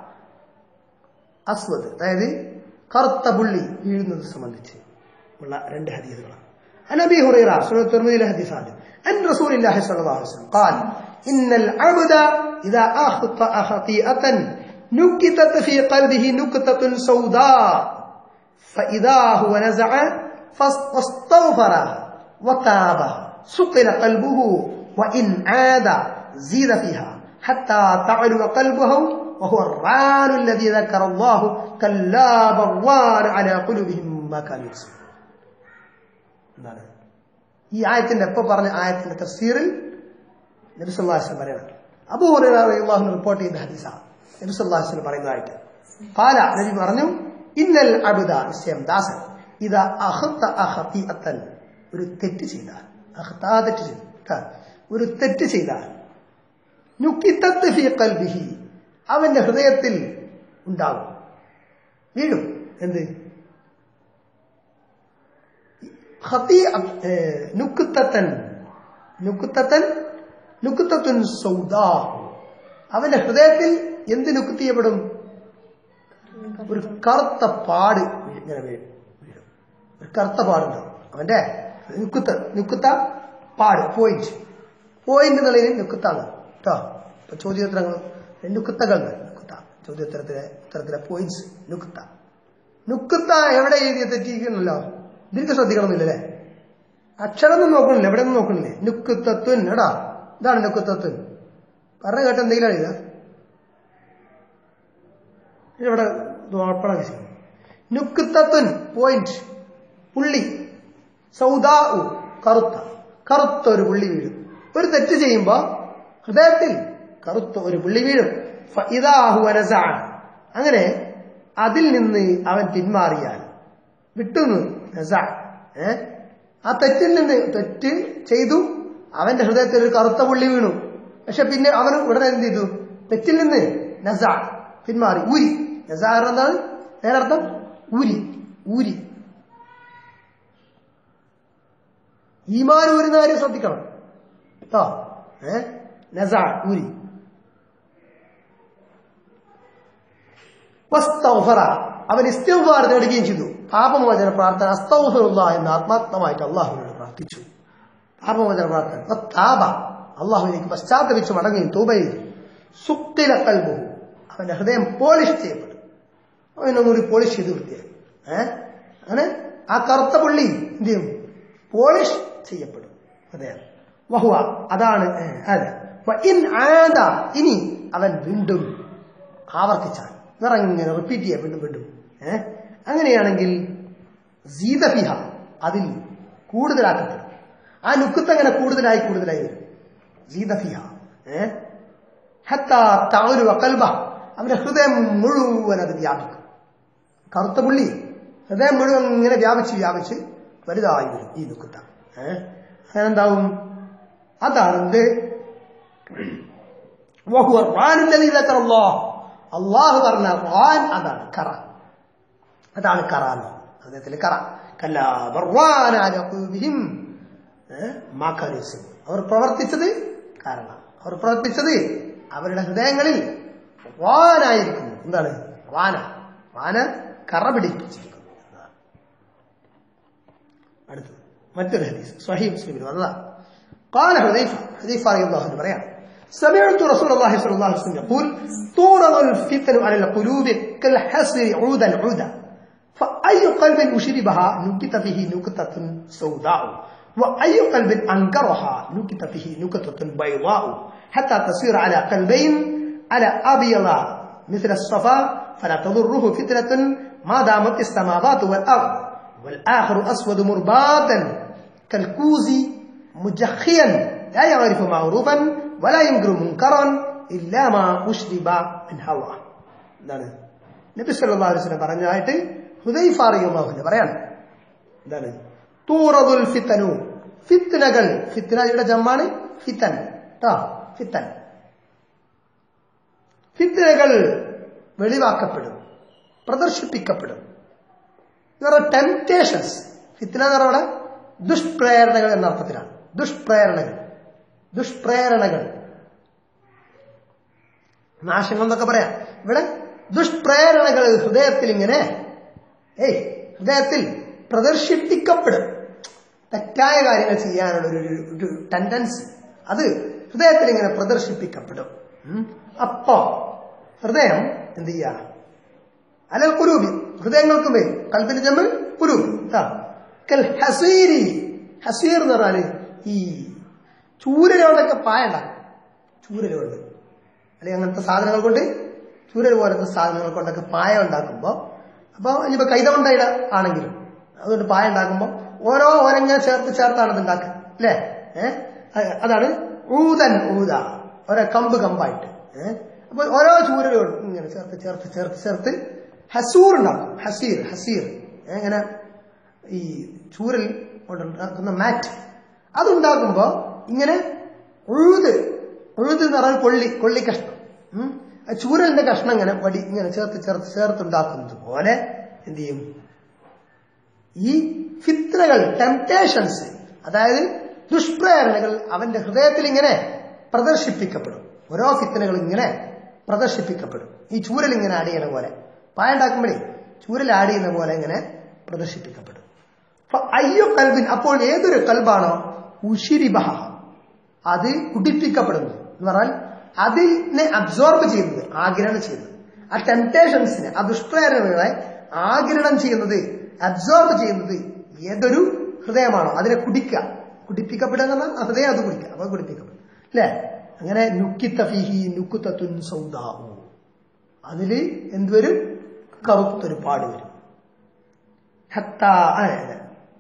അസ്വദ് അതായത് കറുത്ത പുള്ളി വീഴുന്നത് സംബന്ധിച്ച് ഉള്ള രണ്ട് ഹദീസുകളാണ് عن ابي هريره سنن الترمذي له حديث هذا عن رسول الله صلى الله عليه وسلم قال ان العبد اذا اخطا خطيئه نكتت في قلبه نكته سوداء فاذا هو نزع فاستغفر وتاب سقل قلبه وان عاد زيد فيها حتى تعلو قلبه وهو الران الذي ذكر الله كلا بران على قلوبهم ما كانوا يكسبون എന്താണ് ഈ ആയത്തിന്റെ എപ്പോ പറഞ്ഞ ആയത്തിന്റെ തഫ്സീറിൽ നബിസുല്ലാസ്ലം പറയണം അബൂ അള്ളാഹു റിപ്പോർട്ട് ചെയ്ത ഹദീസ നബിസുല്ലാസ്ലം പറയുന്നതായിട്ട് പാല നബി പറഞ്ഞു ഇന്നൽ അബുദ നിശ്ചയം ദാസൻ ഇത് അഹത്ത അഹത്തൻ ഒരു തെറ്റ് ചെയ്താൽ അഹത്താ തെറ്റ് ചെയ്തു ട്ടാ. ഒരു തെറ്റ് ചെയ്താൽ നുക്കിത്തത്ത് ഫീ ഖൽബിഹി അവന്റെ ഹൃദയത്തിൽ ഉണ്ടാകും വീഴും എന്ത് خطيئة نكتة نكتة نكتة سوداء അവന്റെ ഹൃദയത്തിൽ എന്ത് നുക്കുത്ത് ചെയ്യപ്പെടും ഒരു കറുത്ത പാട് ഇങ്ങനെ വീഴും വീഴും ഒരു കറുത്ത പാടുണ്ടാവും അവന്റെ നുക്കുത്ത നുക്കുത്ത പാട് പോയിന്റ് പോയിന്റ് എന്നുള്ളതിന് നുക്കുത്താണ് കേട്ടോ ഇപ്പൊ ചോദ്യോത്തരങ്ങൾ നുക്കുത്തകളുണ്ട് നുക്കുത്ത ചോദ്യോത്തരത്തിലെ ഉത്തരത്തിലെ പോയിന്റ്സ് നുക്കുത്ത നുക്കുത്ത എവിടെ എഴുതിയ തെറ്റിയിരിക്കണല്ലോ ഇതിലേക്ക് ശ്രദ്ധിക്കണമെന്നില്ലല്ലേ അക്ഷരം ഒന്നും നോക്കണില്ല എവിടെ ഒന്നും നോക്കണില്ലേ നുക്കുത്തത്വൻ എടാ ഇതാണ് നുക്കുത്തത്വൻ പറഞ്ഞ കേട്ട എന്തെങ്കിലും എഴുതാ ഇവിടെ ഉറപ്പണ നുക്കുത്തത്വൻ പോയിന്റ് പുള്ളി സൗദാഉ കറുത്ത കറുത്ത ഒരു പുള്ളി വീഴും ഒരു തെറ്റ് ചെയ്യുമ്പോ ഹൃദയത്തിൽ കറുത്ത ഒരു പുള്ളി വീഴും ഫഇദാഹു വനസഅ. അങ്ങനെ അതിൽ നിന്ന് അവൻ പിന്മാറിയാൽ വിട്ടുന്നു നസ ഏ ആ തെറ്റിൽ നിന്ന് തെറ്റ് ചെയ്തു അവന്റെ ഹൃദയത്തിൽ ഒരു കറുത്ത പുള്ളി വീണു പക്ഷെ പിന്നെ അവന് ഉടനെ എന്ത് ചെയ്തു തെറ്റിൽ നിന്ന് നസ പിന്മാറി ഊരി നസ എന്താണ് നേരർത്ഥം ഊരി ഊരി ഈമാൻ ഊരുന്ന കാര്യം ശ്രദ്ധിക്കണം കേട്ടോ ഏ നസ ഊരി വസ്തൗഫറ അവൻ ഇസ്തിഗ്ഫാർ നേടുകയും ചെയ്തു പാപമോചന പ്രാർത്ഥന അസ്തൗഫറുള്ള എന്ന് ആത്മാത്മമായിട്ട് അള്ളാഹുവിനോട് പ്രാർത്ഥിച്ചു പാപമോചന പ്രാർത്ഥന വത്താബ അള്ളാഹുവിലേക്ക് പശ്ചാത്തപിച്ച് മടങ്ങുകയും തൂബ ചെയ്തു സുക്കില കൽബു അവന്റെ ഹൃദയം പോളിഷ് ചെയ്യപ്പെടും അവനൊന്നുകൂടി പോളിഷ് ചെയ്ത് വൃത്തിയായി ഏഹ് അങ്ങനെ ആ കറുത്ത പുള്ളി എന്ത് ചെയ്യും പോളിഷ് ചെയ്യപ്പെടും ഹൃദയം വഹുവ അതാണ് ഏ, അതെ വ ഇൻ ആദ ഇനി അവൻ വീണ്ടും ആവർത്തിച്ചാൽ നിറങ്ങനെ റിപ്പീറ്റ് ചെയ്യാം വീണ്ടും വീണ്ടും ഏഹ് അങ്ങനെയാണെങ്കിൽ സീതഫിഹ അതിൽ കൂടുതലാക്കപ്പെടും ആ നുക്കത്ത് അങ്ങനെ കൂടുതലായി കൂടുതലായി വരും സീതഫിഹ ഏ ഹത്താ താരു കൽബ അവന്റെ ഹൃദയം മുഴുവൻ അത് വ്യാപിക്കും കറുത്ത പുള്ളി ഹൃദയം മുഴുവൻ ഇങ്ങനെ വ്യാപിച്ച് വ്യാപിച്ച് വലുതായി വരും ഈ നുക്കുത്ത ഏഹ് അങ്ങനെന്താവും അതാണ് എന്ത് വഹുവ റാനുല്ലദീ ദക്കറല്ലാഹ്. അള്ളാഹു പറഞ്ഞ റാൻ അതാണ് കറ അതാണ് കറ എന്ന് ഹൃദയത്തിലെ കറ കല്ലാ ബർവാന അലാ ഖുലൂബിഹിം. ഏഹ് മാക്കാനു യക്സിബൂൻ. അവർ പ്രവർത്തിച്ചത് കാരണം അവർ പ്രവർത്തിച്ചത് അവരുടെ ഹൃദയങ്ങളിൽ വാനായിരിക്കുന്നു എന്താണ് വാന വാന കറ പിടിപ്പിച്ചിരിക്കുന്നു എന്നതാണ്. അടുത്തത് മറ്റൊരു ഹദീസ് സ്വഹീ മുസ്ലിമിൽ വന്നതാണ് قال حذيفة حذيفة رضي الله عنه بريان سمعت رسول الله صلى الله عليه وسلم يقول تورض الفتن على القلوب كالحسر عودا عودا فأي قلب أشربها نكت فيه نكتة سوداء وأي قلب أنكرها نكت فيه نكتة بيضاء حتى تصير على قلبين على أبيض مثل الصفا فلا تضره فتنة ما دامت السماوات والأرض والآخر أسود مربادا كالكوز مجخيا لا يعرف معروفا ولا ينكر منكرا إلا ما أشرب من هوى എന്താണ് നബി സല്ലല്ലാഹു അലൈഹി വസല്ലം പറഞ്ഞായിട്ട് ഹുദൈഫ റളിയല്ലാഹു പറയാണ് എന്താണ് തൂറദുൽ ഫിത്തനു ഫിത്നകൾ ഫിത്നയുടെ ജമ്മാണ് ഫിത്തൻ ട്ടോ ഫിത്തൻ ഫിത്നകൾ വെളിവാക്കപ്പെടും പ്രദർശിപ്പിക്കപ്പെടും ഇവരുടെ ടെംപ്റ്റേഷൻസ് ഫിത്ന എന്ന് പറഞ്ഞാൽ ദുഷ്പ്രേരണകൾ എന്ന അർത്ഥത്തിലാണ് ദുഷ്പ്രേരണകൾ ദുഷ്പ്രേരണകൾ നാശങ്ങൾ എന്നൊക്കെ പറയാം ഇവിടെ ദുഷ്പ്രേരണകൾ ഹൃദയത്തിൽ ഇങ്ങനെ ഏയ് ഹൃദയത്തിൽ പ്രദർശിപ്പിക്കപ്പെടും തെറ്റായ കാര്യങ്ങൾ ചെയ്യാനുള്ള ഒരു ഒരു- ഒരു ടെൻഡൻസി അത് ഹൃദയത്തിൽ ഇങ്ങനെ പ്രദർശിപ്പിക്കപ്പെടും ഉം. അപ്പോ ഹൃദയം എന്ത് ചെയ്യാ അലൽ കുരൂബി ഹൃദയങ്ങൾക്ക് മേൽ കൽപ്പിന് ജമ്മൽ കുരൂബ് ആ. കൽ ഹസീരി ഹസീർ എന്ന് പറഞ്ഞാല് ഈ ചൂരലോടൊക്കെ പായണ്ട ചൂരലുകൊണ്ട് അല്ലെങ്കിൽ അങ്ങനത്തെ സാധനങ്ങൾ കൊണ്ട് ചൂരൽ പോലത്തെ സാധനങ്ങൾ കൊണ്ടൊക്കെ പായ ഉണ്ടാക്കുമ്പോൾ അപ്പോൾ ഇനിയിപ്പോൾ കൈതകൊണ്ടയുടെ ആണെങ്കിലും അതുകൊണ്ട് പായ ഉണ്ടാക്കുമ്പോൾ ഓരോ ഓരങ്ങനെ ചേർത്ത് ചേർത്താണ് ഇത് ഉണ്ടാക്കുക അല്ലേ ഏഹ് അതാണ് ഊതൻ ഊത ഓരോ കമ്പ് കമ്പായിട്ട് ഏഹ് അപ്പോൾ ഓരോ ചൂരലുകളും ഇങ്ങനെ ചേർത്ത് ചേർത്ത് ചേർത്ത് ചേർത്ത് ഹസൂർ ഉണ്ടാക്കും ഹസീർ ഹസീർ ഏ, ഇങ്ങനെ ഈ ചൂരൽ കൊണ്ടുണ്ടാക്കുന്ന മാറ്റ് അതുണ്ടാക്കുമ്പോ ഇങ്ങനെ ഉഴുത് ഉഴുത് എന്ന് പറഞ്ഞാൽ കൊള്ളി കൊള്ളി കഷ്ണം ഉം. ആ ചൂരലിന്റെ കഷ്ണം ഇങ്ങനെ വടി ഇങ്ങനെ ചേർത്ത് ചേർത്ത് ചേർത്തുണ്ടാക്കുന്നത് പോലെ എന്ത് ചെയ്യും ഈ ഫിത്രകൾ ടെംപ്റ്റേഷൻസ് അതായത് ദുഷ്പ്രേരണകൾ അവന്റെ ഹൃദയത്തിൽ ഇങ്ങനെ പ്രദർശിപ്പിക്കപ്പെടും ഓരോ ഫിത്തനകളും ഇങ്ങനെ പ്രദർശിപ്പിക്കപ്പെടും ഈ ചൂരൽ ഇങ്ങനെ അടിയണ പോലെ പായ ഉണ്ടാക്കുമ്പോഴേ ചൂരൽ ആടിയുന്ന പോലെ ഇങ്ങനെ പ്രദർശിപ്പിക്കപ്പെടും അപ്പൊ അയ്യോ കൽബിൻ അപ്പോൾ ഏതൊരു കൽബാണോ ഉഷിരിബഹ അത് കുടിപ്പിക്കപ്പെടുന്നു എന്ന് പറഞ്ഞാൽ അതിനെ അബ്സോർബ് ചെയ്യുന്നത് ആഗിരണം ചെയ്യുന്നത് ആ ടെംപ്റ്റേഷൻസിനെ ആ ദുഷ്പ്രേരണകളെ ആഗിരണം ചെയ്യുന്നത് അബ്സോർബ് ചെയ്യുന്നത് ഏതൊരു ഹൃദയമാണോ അതിനെ കുടിക്കുക കുടിപ്പിക്കപ്പെടുക എന്ന് പറഞ്ഞാൽ ആ ഹൃദയം അത് കുടിക്കുക അപ്പൊ കുടിപ്പിക്കപ്പെടും അല്ലേ അങ്ങനെ നുക്കിത്ത ഫിഹി നുക്കുത്തുൻ സൗദാവു അതില് എന്തുവരും കറുത്തൊരു പാട് വരും ഹത്താ അതെ അതെ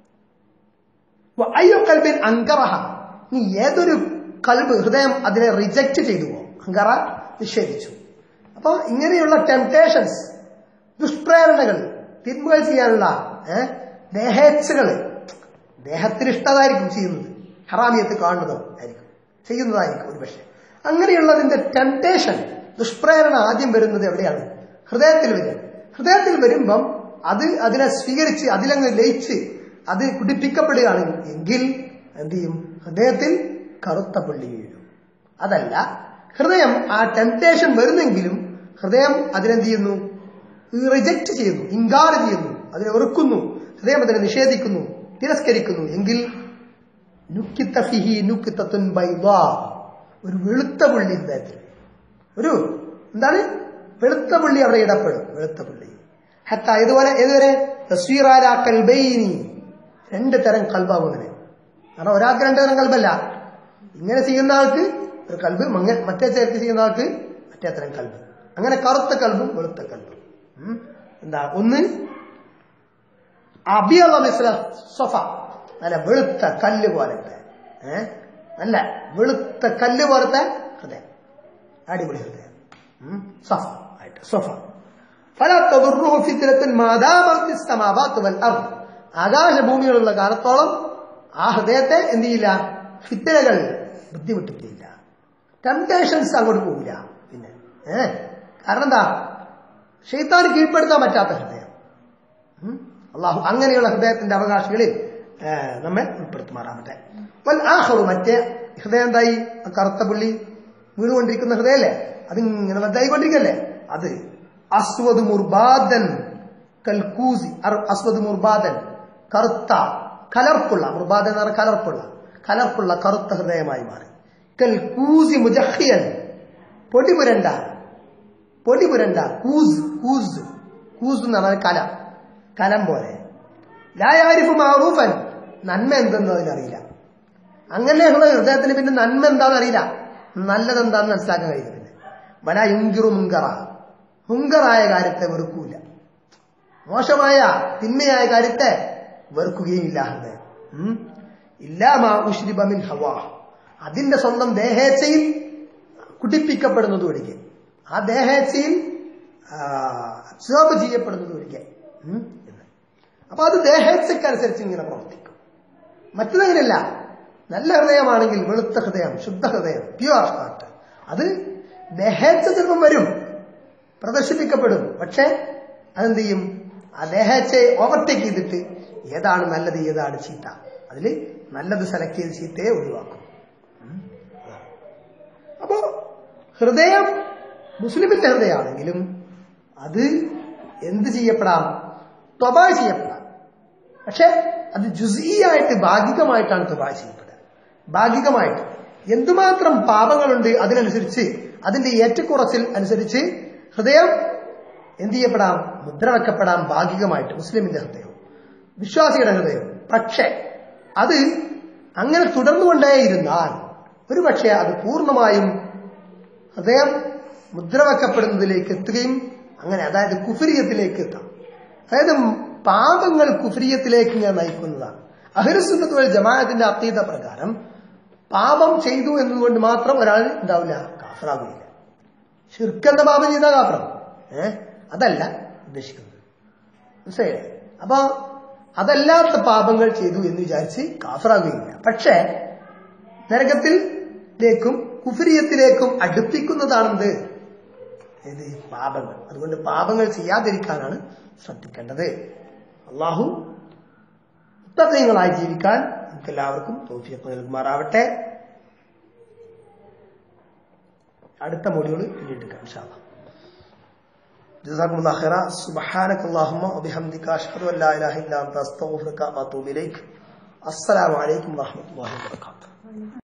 അയ്യോ കൽബിൻ അങ്കറഹ നീ ഏതൊരു കൽബ് ഹൃദയം അതിനെ റിജക്റ്റ് ചെയ്തുവോ അങ്കറ നിഷേധിച്ചു അപ്പൊ ഇങ്ങനെയുള്ള ടെംപ്റ്റേഷൻസ് ദുഷ്പ്രേരണകൾ തിന്മകൾ ചെയ്യാനുള്ള ഏഹ് ദേഹേച്ഛകള് ദേഹത്തിന് ഇഷ്ടതായിരിക്കും ചെയ്യുന്നത് ഹറാമിയത്ത് കാണുന്നതോ ആയിരിക്കും ചെയ്യുന്നതായിരിക്കും ഒരു പക്ഷേ അങ്ങനെയുള്ളതിന്റെ ടെംപ്റ്റേഷൻ ദുഷ്പ്രേരണ ആദ്യം വരുന്നത് എവിടെയാണ് ഹൃദയത്തിൽ വരിക ഹൃദയത്തിൽ വരുമ്പം അത് അതിനെ സ്വീകരിച്ച് അതിലങ്ങ് ലയിച്ച് അത് കുടിപ്പിക്കപ്പെടുകയാണ് എങ്കിൽ എന്ത് ചെയ്യും ഹൃദയത്തിൽ കറുത്ത പുള്ളി വീഴും അതല്ല ഹൃദയം ആ ടെംപ്റ്റേഷൻ വരുന്നെങ്കിലും ഹൃദയം അതിനെന്ത് ചെയ്യുന്നു റിജക്റ്റ് ചെയ്യുന്നു ഇൻകാർ ചെയ്യുന്നു അതിനെ വെറുക്കുന്നു ഹൃദയം അതിനെ നിഷേധിക്കുന്നു തിരസ്കരിക്കുന്നു എങ്കിൽ നുക്കിത്ത ഫിഹി നുക്കിത്തത്തുൻ ബൈദാ ഒരു വെളുത്ത പുള്ളി ഹൃദയത്തിൽ ഒരു എന്താണ് വെളുത്ത പുള്ളി അവിടെ ഇടപെടും വെളുത്ത പുള്ളി ഹത്ത ഇതുപോലെ ഏതുവരെ തസ്വീറാല കൽബൈനി രണ്ട് തരം കൽബാവും അങ്ങനെ കാരണം ഒരാൾക്ക് രണ്ട് തരം കൽബല്ല ഇങ്ങനെ ചെയ്യുന്ന ആൾക്ക് ഒരു കൽബ് മങ്ങ മറ്റേ ചേർത്ത് ചെയ്യുന്ന ആൾക്ക് മറ്റേ തരം കൽബ് അങ്ങനെ കറുത്ത കൽബും വെളുത്ത കൽബും ഉം. എന്താ ഒന്ന് അബിയള മിസ്ര സൊഫ നല്ല വെളുത്ത കല്ല് പോലത്തെ ഏ നല്ല വെളുത്ത കല്ല് പോലത്തെ ഹൃദയം അടിപൊളി ഹൃദയം ഉം. സഫ ആയിട്ട് സഫ ഫല തദുറുഹു ഫിത്നത്തുൻ മാദാമത്തി സമാവാത്ത് വൽ അർദ് ആകാശഭൂമികളുള്ള കാലത്തോളം ആ ഹൃദയത്തെ എന്ത് ചെയ്യില്ല ഫിത്തനകൾ ബുദ്ധിമുട്ടിക്കില്ല ടെംപ്ടേഷൻസ് അങ്ങോട്ട് പോകില്ല പിന്നെ ഏ കാരണം എന്താ ഷെയ്ത്താൻ കീഴ്പ്പെടുത്താൻ പറ്റാത്ത ഹൃദയം ഉം. അള്ളാഹു അങ്ങനെയുള്ള ഹൃദയത്തിന്റെ അവകാശികളിൽ ഏ, നമ്മെ ഉൾപ്പെടുത്തുമാറാവട്ടെ വൽ ആഹറു മറ്റേ ഹൃദയം എന്തായി ആ കറുത്ത പുള്ളി വീണുകൊണ്ടിരിക്കുന്ന ഹൃദയല്ലേ അതിങ്ങനെ വലുതായിക്കൊണ്ടിരിക്കല്ലേ അത് അസ്വദ് മുർബാദൻ കൽക്കൂസി അർ- അസ്വദ് മുർബാദൻ കറുത്ത കലർപ്പുള്ള മുർബാദൻ എന്ന് പറഞ്ഞാൽ കലർപ്പുള്ള കലർപ്പുള്ള കറുത്ത ഹൃദയമായി മാറി കൽക്കൂസി മുജഹിയൻ പൊടി പുരണ്ട പൊടി പുരണ്ട കൂസ് കൂസ് കൂസ് എന്ന് പറഞ്ഞാൽ കലം കലം പോലെ ലായാരിഫ് മാറൂഫൻ നന്മ എന്തെന്ന് അതിനറിയില്ല അങ്ങനെയുള്ള ഹൃദയത്തിന് പിന്നെ നന്മ എന്താണെന്ന് അറിയില്ല നല്ലത് എന്താണെന്ന് മനസ്സിലാക്കാൻ കഴിയില്ല പിന്നെ വല യുങ്കിറു മുങ്കറ മുങ്കറായ കാര്യത്തെ വെറുക്കൂല മോശമായ തിന്മയായ കാര്യത്തെ വെറുക്കുകയുമില്ല ഹൃദയം ഉം. ഇല്ലാമാ ഉഷ്രിബ മിൻ ഹവാ അതിന്റെ സ്വന്തം ദേഹേച്ഛയിൽ കുടിപ്പിക്കപ്പെടുന്നത് ഒഴികെ ആ ദേഹേച്ഛയിൽ അബ്സോർബ് ചെയ്യപ്പെടുന്നത് ഒഴികെ ഉം, എന്ന്. അപ്പൊ അത് ദേഹേച്ഛക്കനുസരിച്ച് ഇങ്ങനെ പ്രവർത്തിക്കും മറ്റതങ്ങനെയല്ല നല്ല ഹൃദയമാണെങ്കിൽ വെളുത്ത ഹൃദയം ശുദ്ധ ഹൃദയം പ്യുവർ ഹാർട്ട് അത് ദേഹേച്ഛ ചിലപ്പം വരും പ്രദർശിപ്പിക്കപ്പെടും പക്ഷെ അതെന്ത് ചെയ്യും ആ ദേഹേച്ഛയെ ഓവർടേക്ക് ചെയ്തിട്ട് ഏതാണ് നല്ലത് ഏതാണ് ചീത്ത അതിൽ നല്ലത് സെലക്ട് ചെയ്ത് ചീത്തയെ ഒഴിവാക്കും ഉം. അപ്പോ ഹൃദയം മുസ്ലിമിന്റെ ഹൃദയമാണെങ്കിലും അത് എന്ത് ചെയ്യപ്പെടാം ത്വബാ ചെയ്യപ്പെടാം പക്ഷെ അത് ജുസീയായിട്ട് ഭാഗികമായിട്ടാണ് ത്വബാ ചെയ്യപ്പെടുക ഭാഗികമായിട്ട് എന്തുമാത്രം പാപങ്ങളുണ്ട് അതിനനുസരിച്ച് അതിന്റെ ഏറ്റക്കുറച്ചിൽ അനുസരിച്ച് ഹൃദയം എന്ത് ചെയ്യപ്പെടാം മുദ്ര വെക്കപ്പെടാം ഭാഗികമായിട്ട് മുസ്ലിമിന്റെ ഹൃദയവും വിശ്വാസിയുടെ ഹൃദയവും പക്ഷെ അത് അങ്ങനെ തുടർന്നുകൊണ്ടേയിരുന്നാൽ ഒരു പക്ഷേ അത് പൂർണ്ണമായും ഹൃദയം മുദ്ര വെക്കപ്പെടുന്നതിലേക്ക് എത്തുകയും അങ്ങനെ അതായത് കുഫരിയത്തിലേക്ക് എത്താം അതായത് പാപങ്ങൾ കുഫരിയത്തിലേക്ക് ഇങ്ങനെ നയിക്കുന്നതാണ് അഹിരസുന്നത്ത് വഴി ജമാഅത്തിന്റെ അത്തീത പ്രകാരം പാപം ചെയ്തു എന്നതുകൊണ്ട് മാത്രം ഒരാൾ ഉണ്ടാവില്ല കാഫറാവില്ല ഷിർക്കെന്ന പാപം ചെയ്താൽ കാഫറാവും ഏ അതല്ല ഉദ്ദേശിക്കുന്നത് മനസ്സിലായില്ലേ അപ്പൊ അതല്ലാത്ത പാപങ്ങൾ ചെയ്തു എന്ന് വിചാരിച്ച് കാഫറാകുകയില്ല പക്ഷേ നരകത്തിലേക്കും കുഫരിയത്തിലേക്കും അടുപ്പിക്കുന്നതാണെന്ത് ഇത് പാപങ്ങൾ അതുകൊണ്ട് പാപങ്ങൾ ചെയ്യാതിരിക്കാനാണ് ശ്രദ്ധിക്കേണ്ടത് അള്ളാഹു ഉത്തരങ്ങളായി ജീവിക്കാൻ നമുക്ക് എല്ലാവർക്കും തോഫിയൊക്കെ നൽകുമാറാവട്ടെ അടുത്ത മൊഡ്യൂൾ പിന്നീട് എടുക്കാം جزاكم الله خيرا سبحانك اللهم وبحمدك أشهد أن لا إله إلا أنت أستغفرك وأتوب إليك السلام عليكم ورحمة الله وبركاته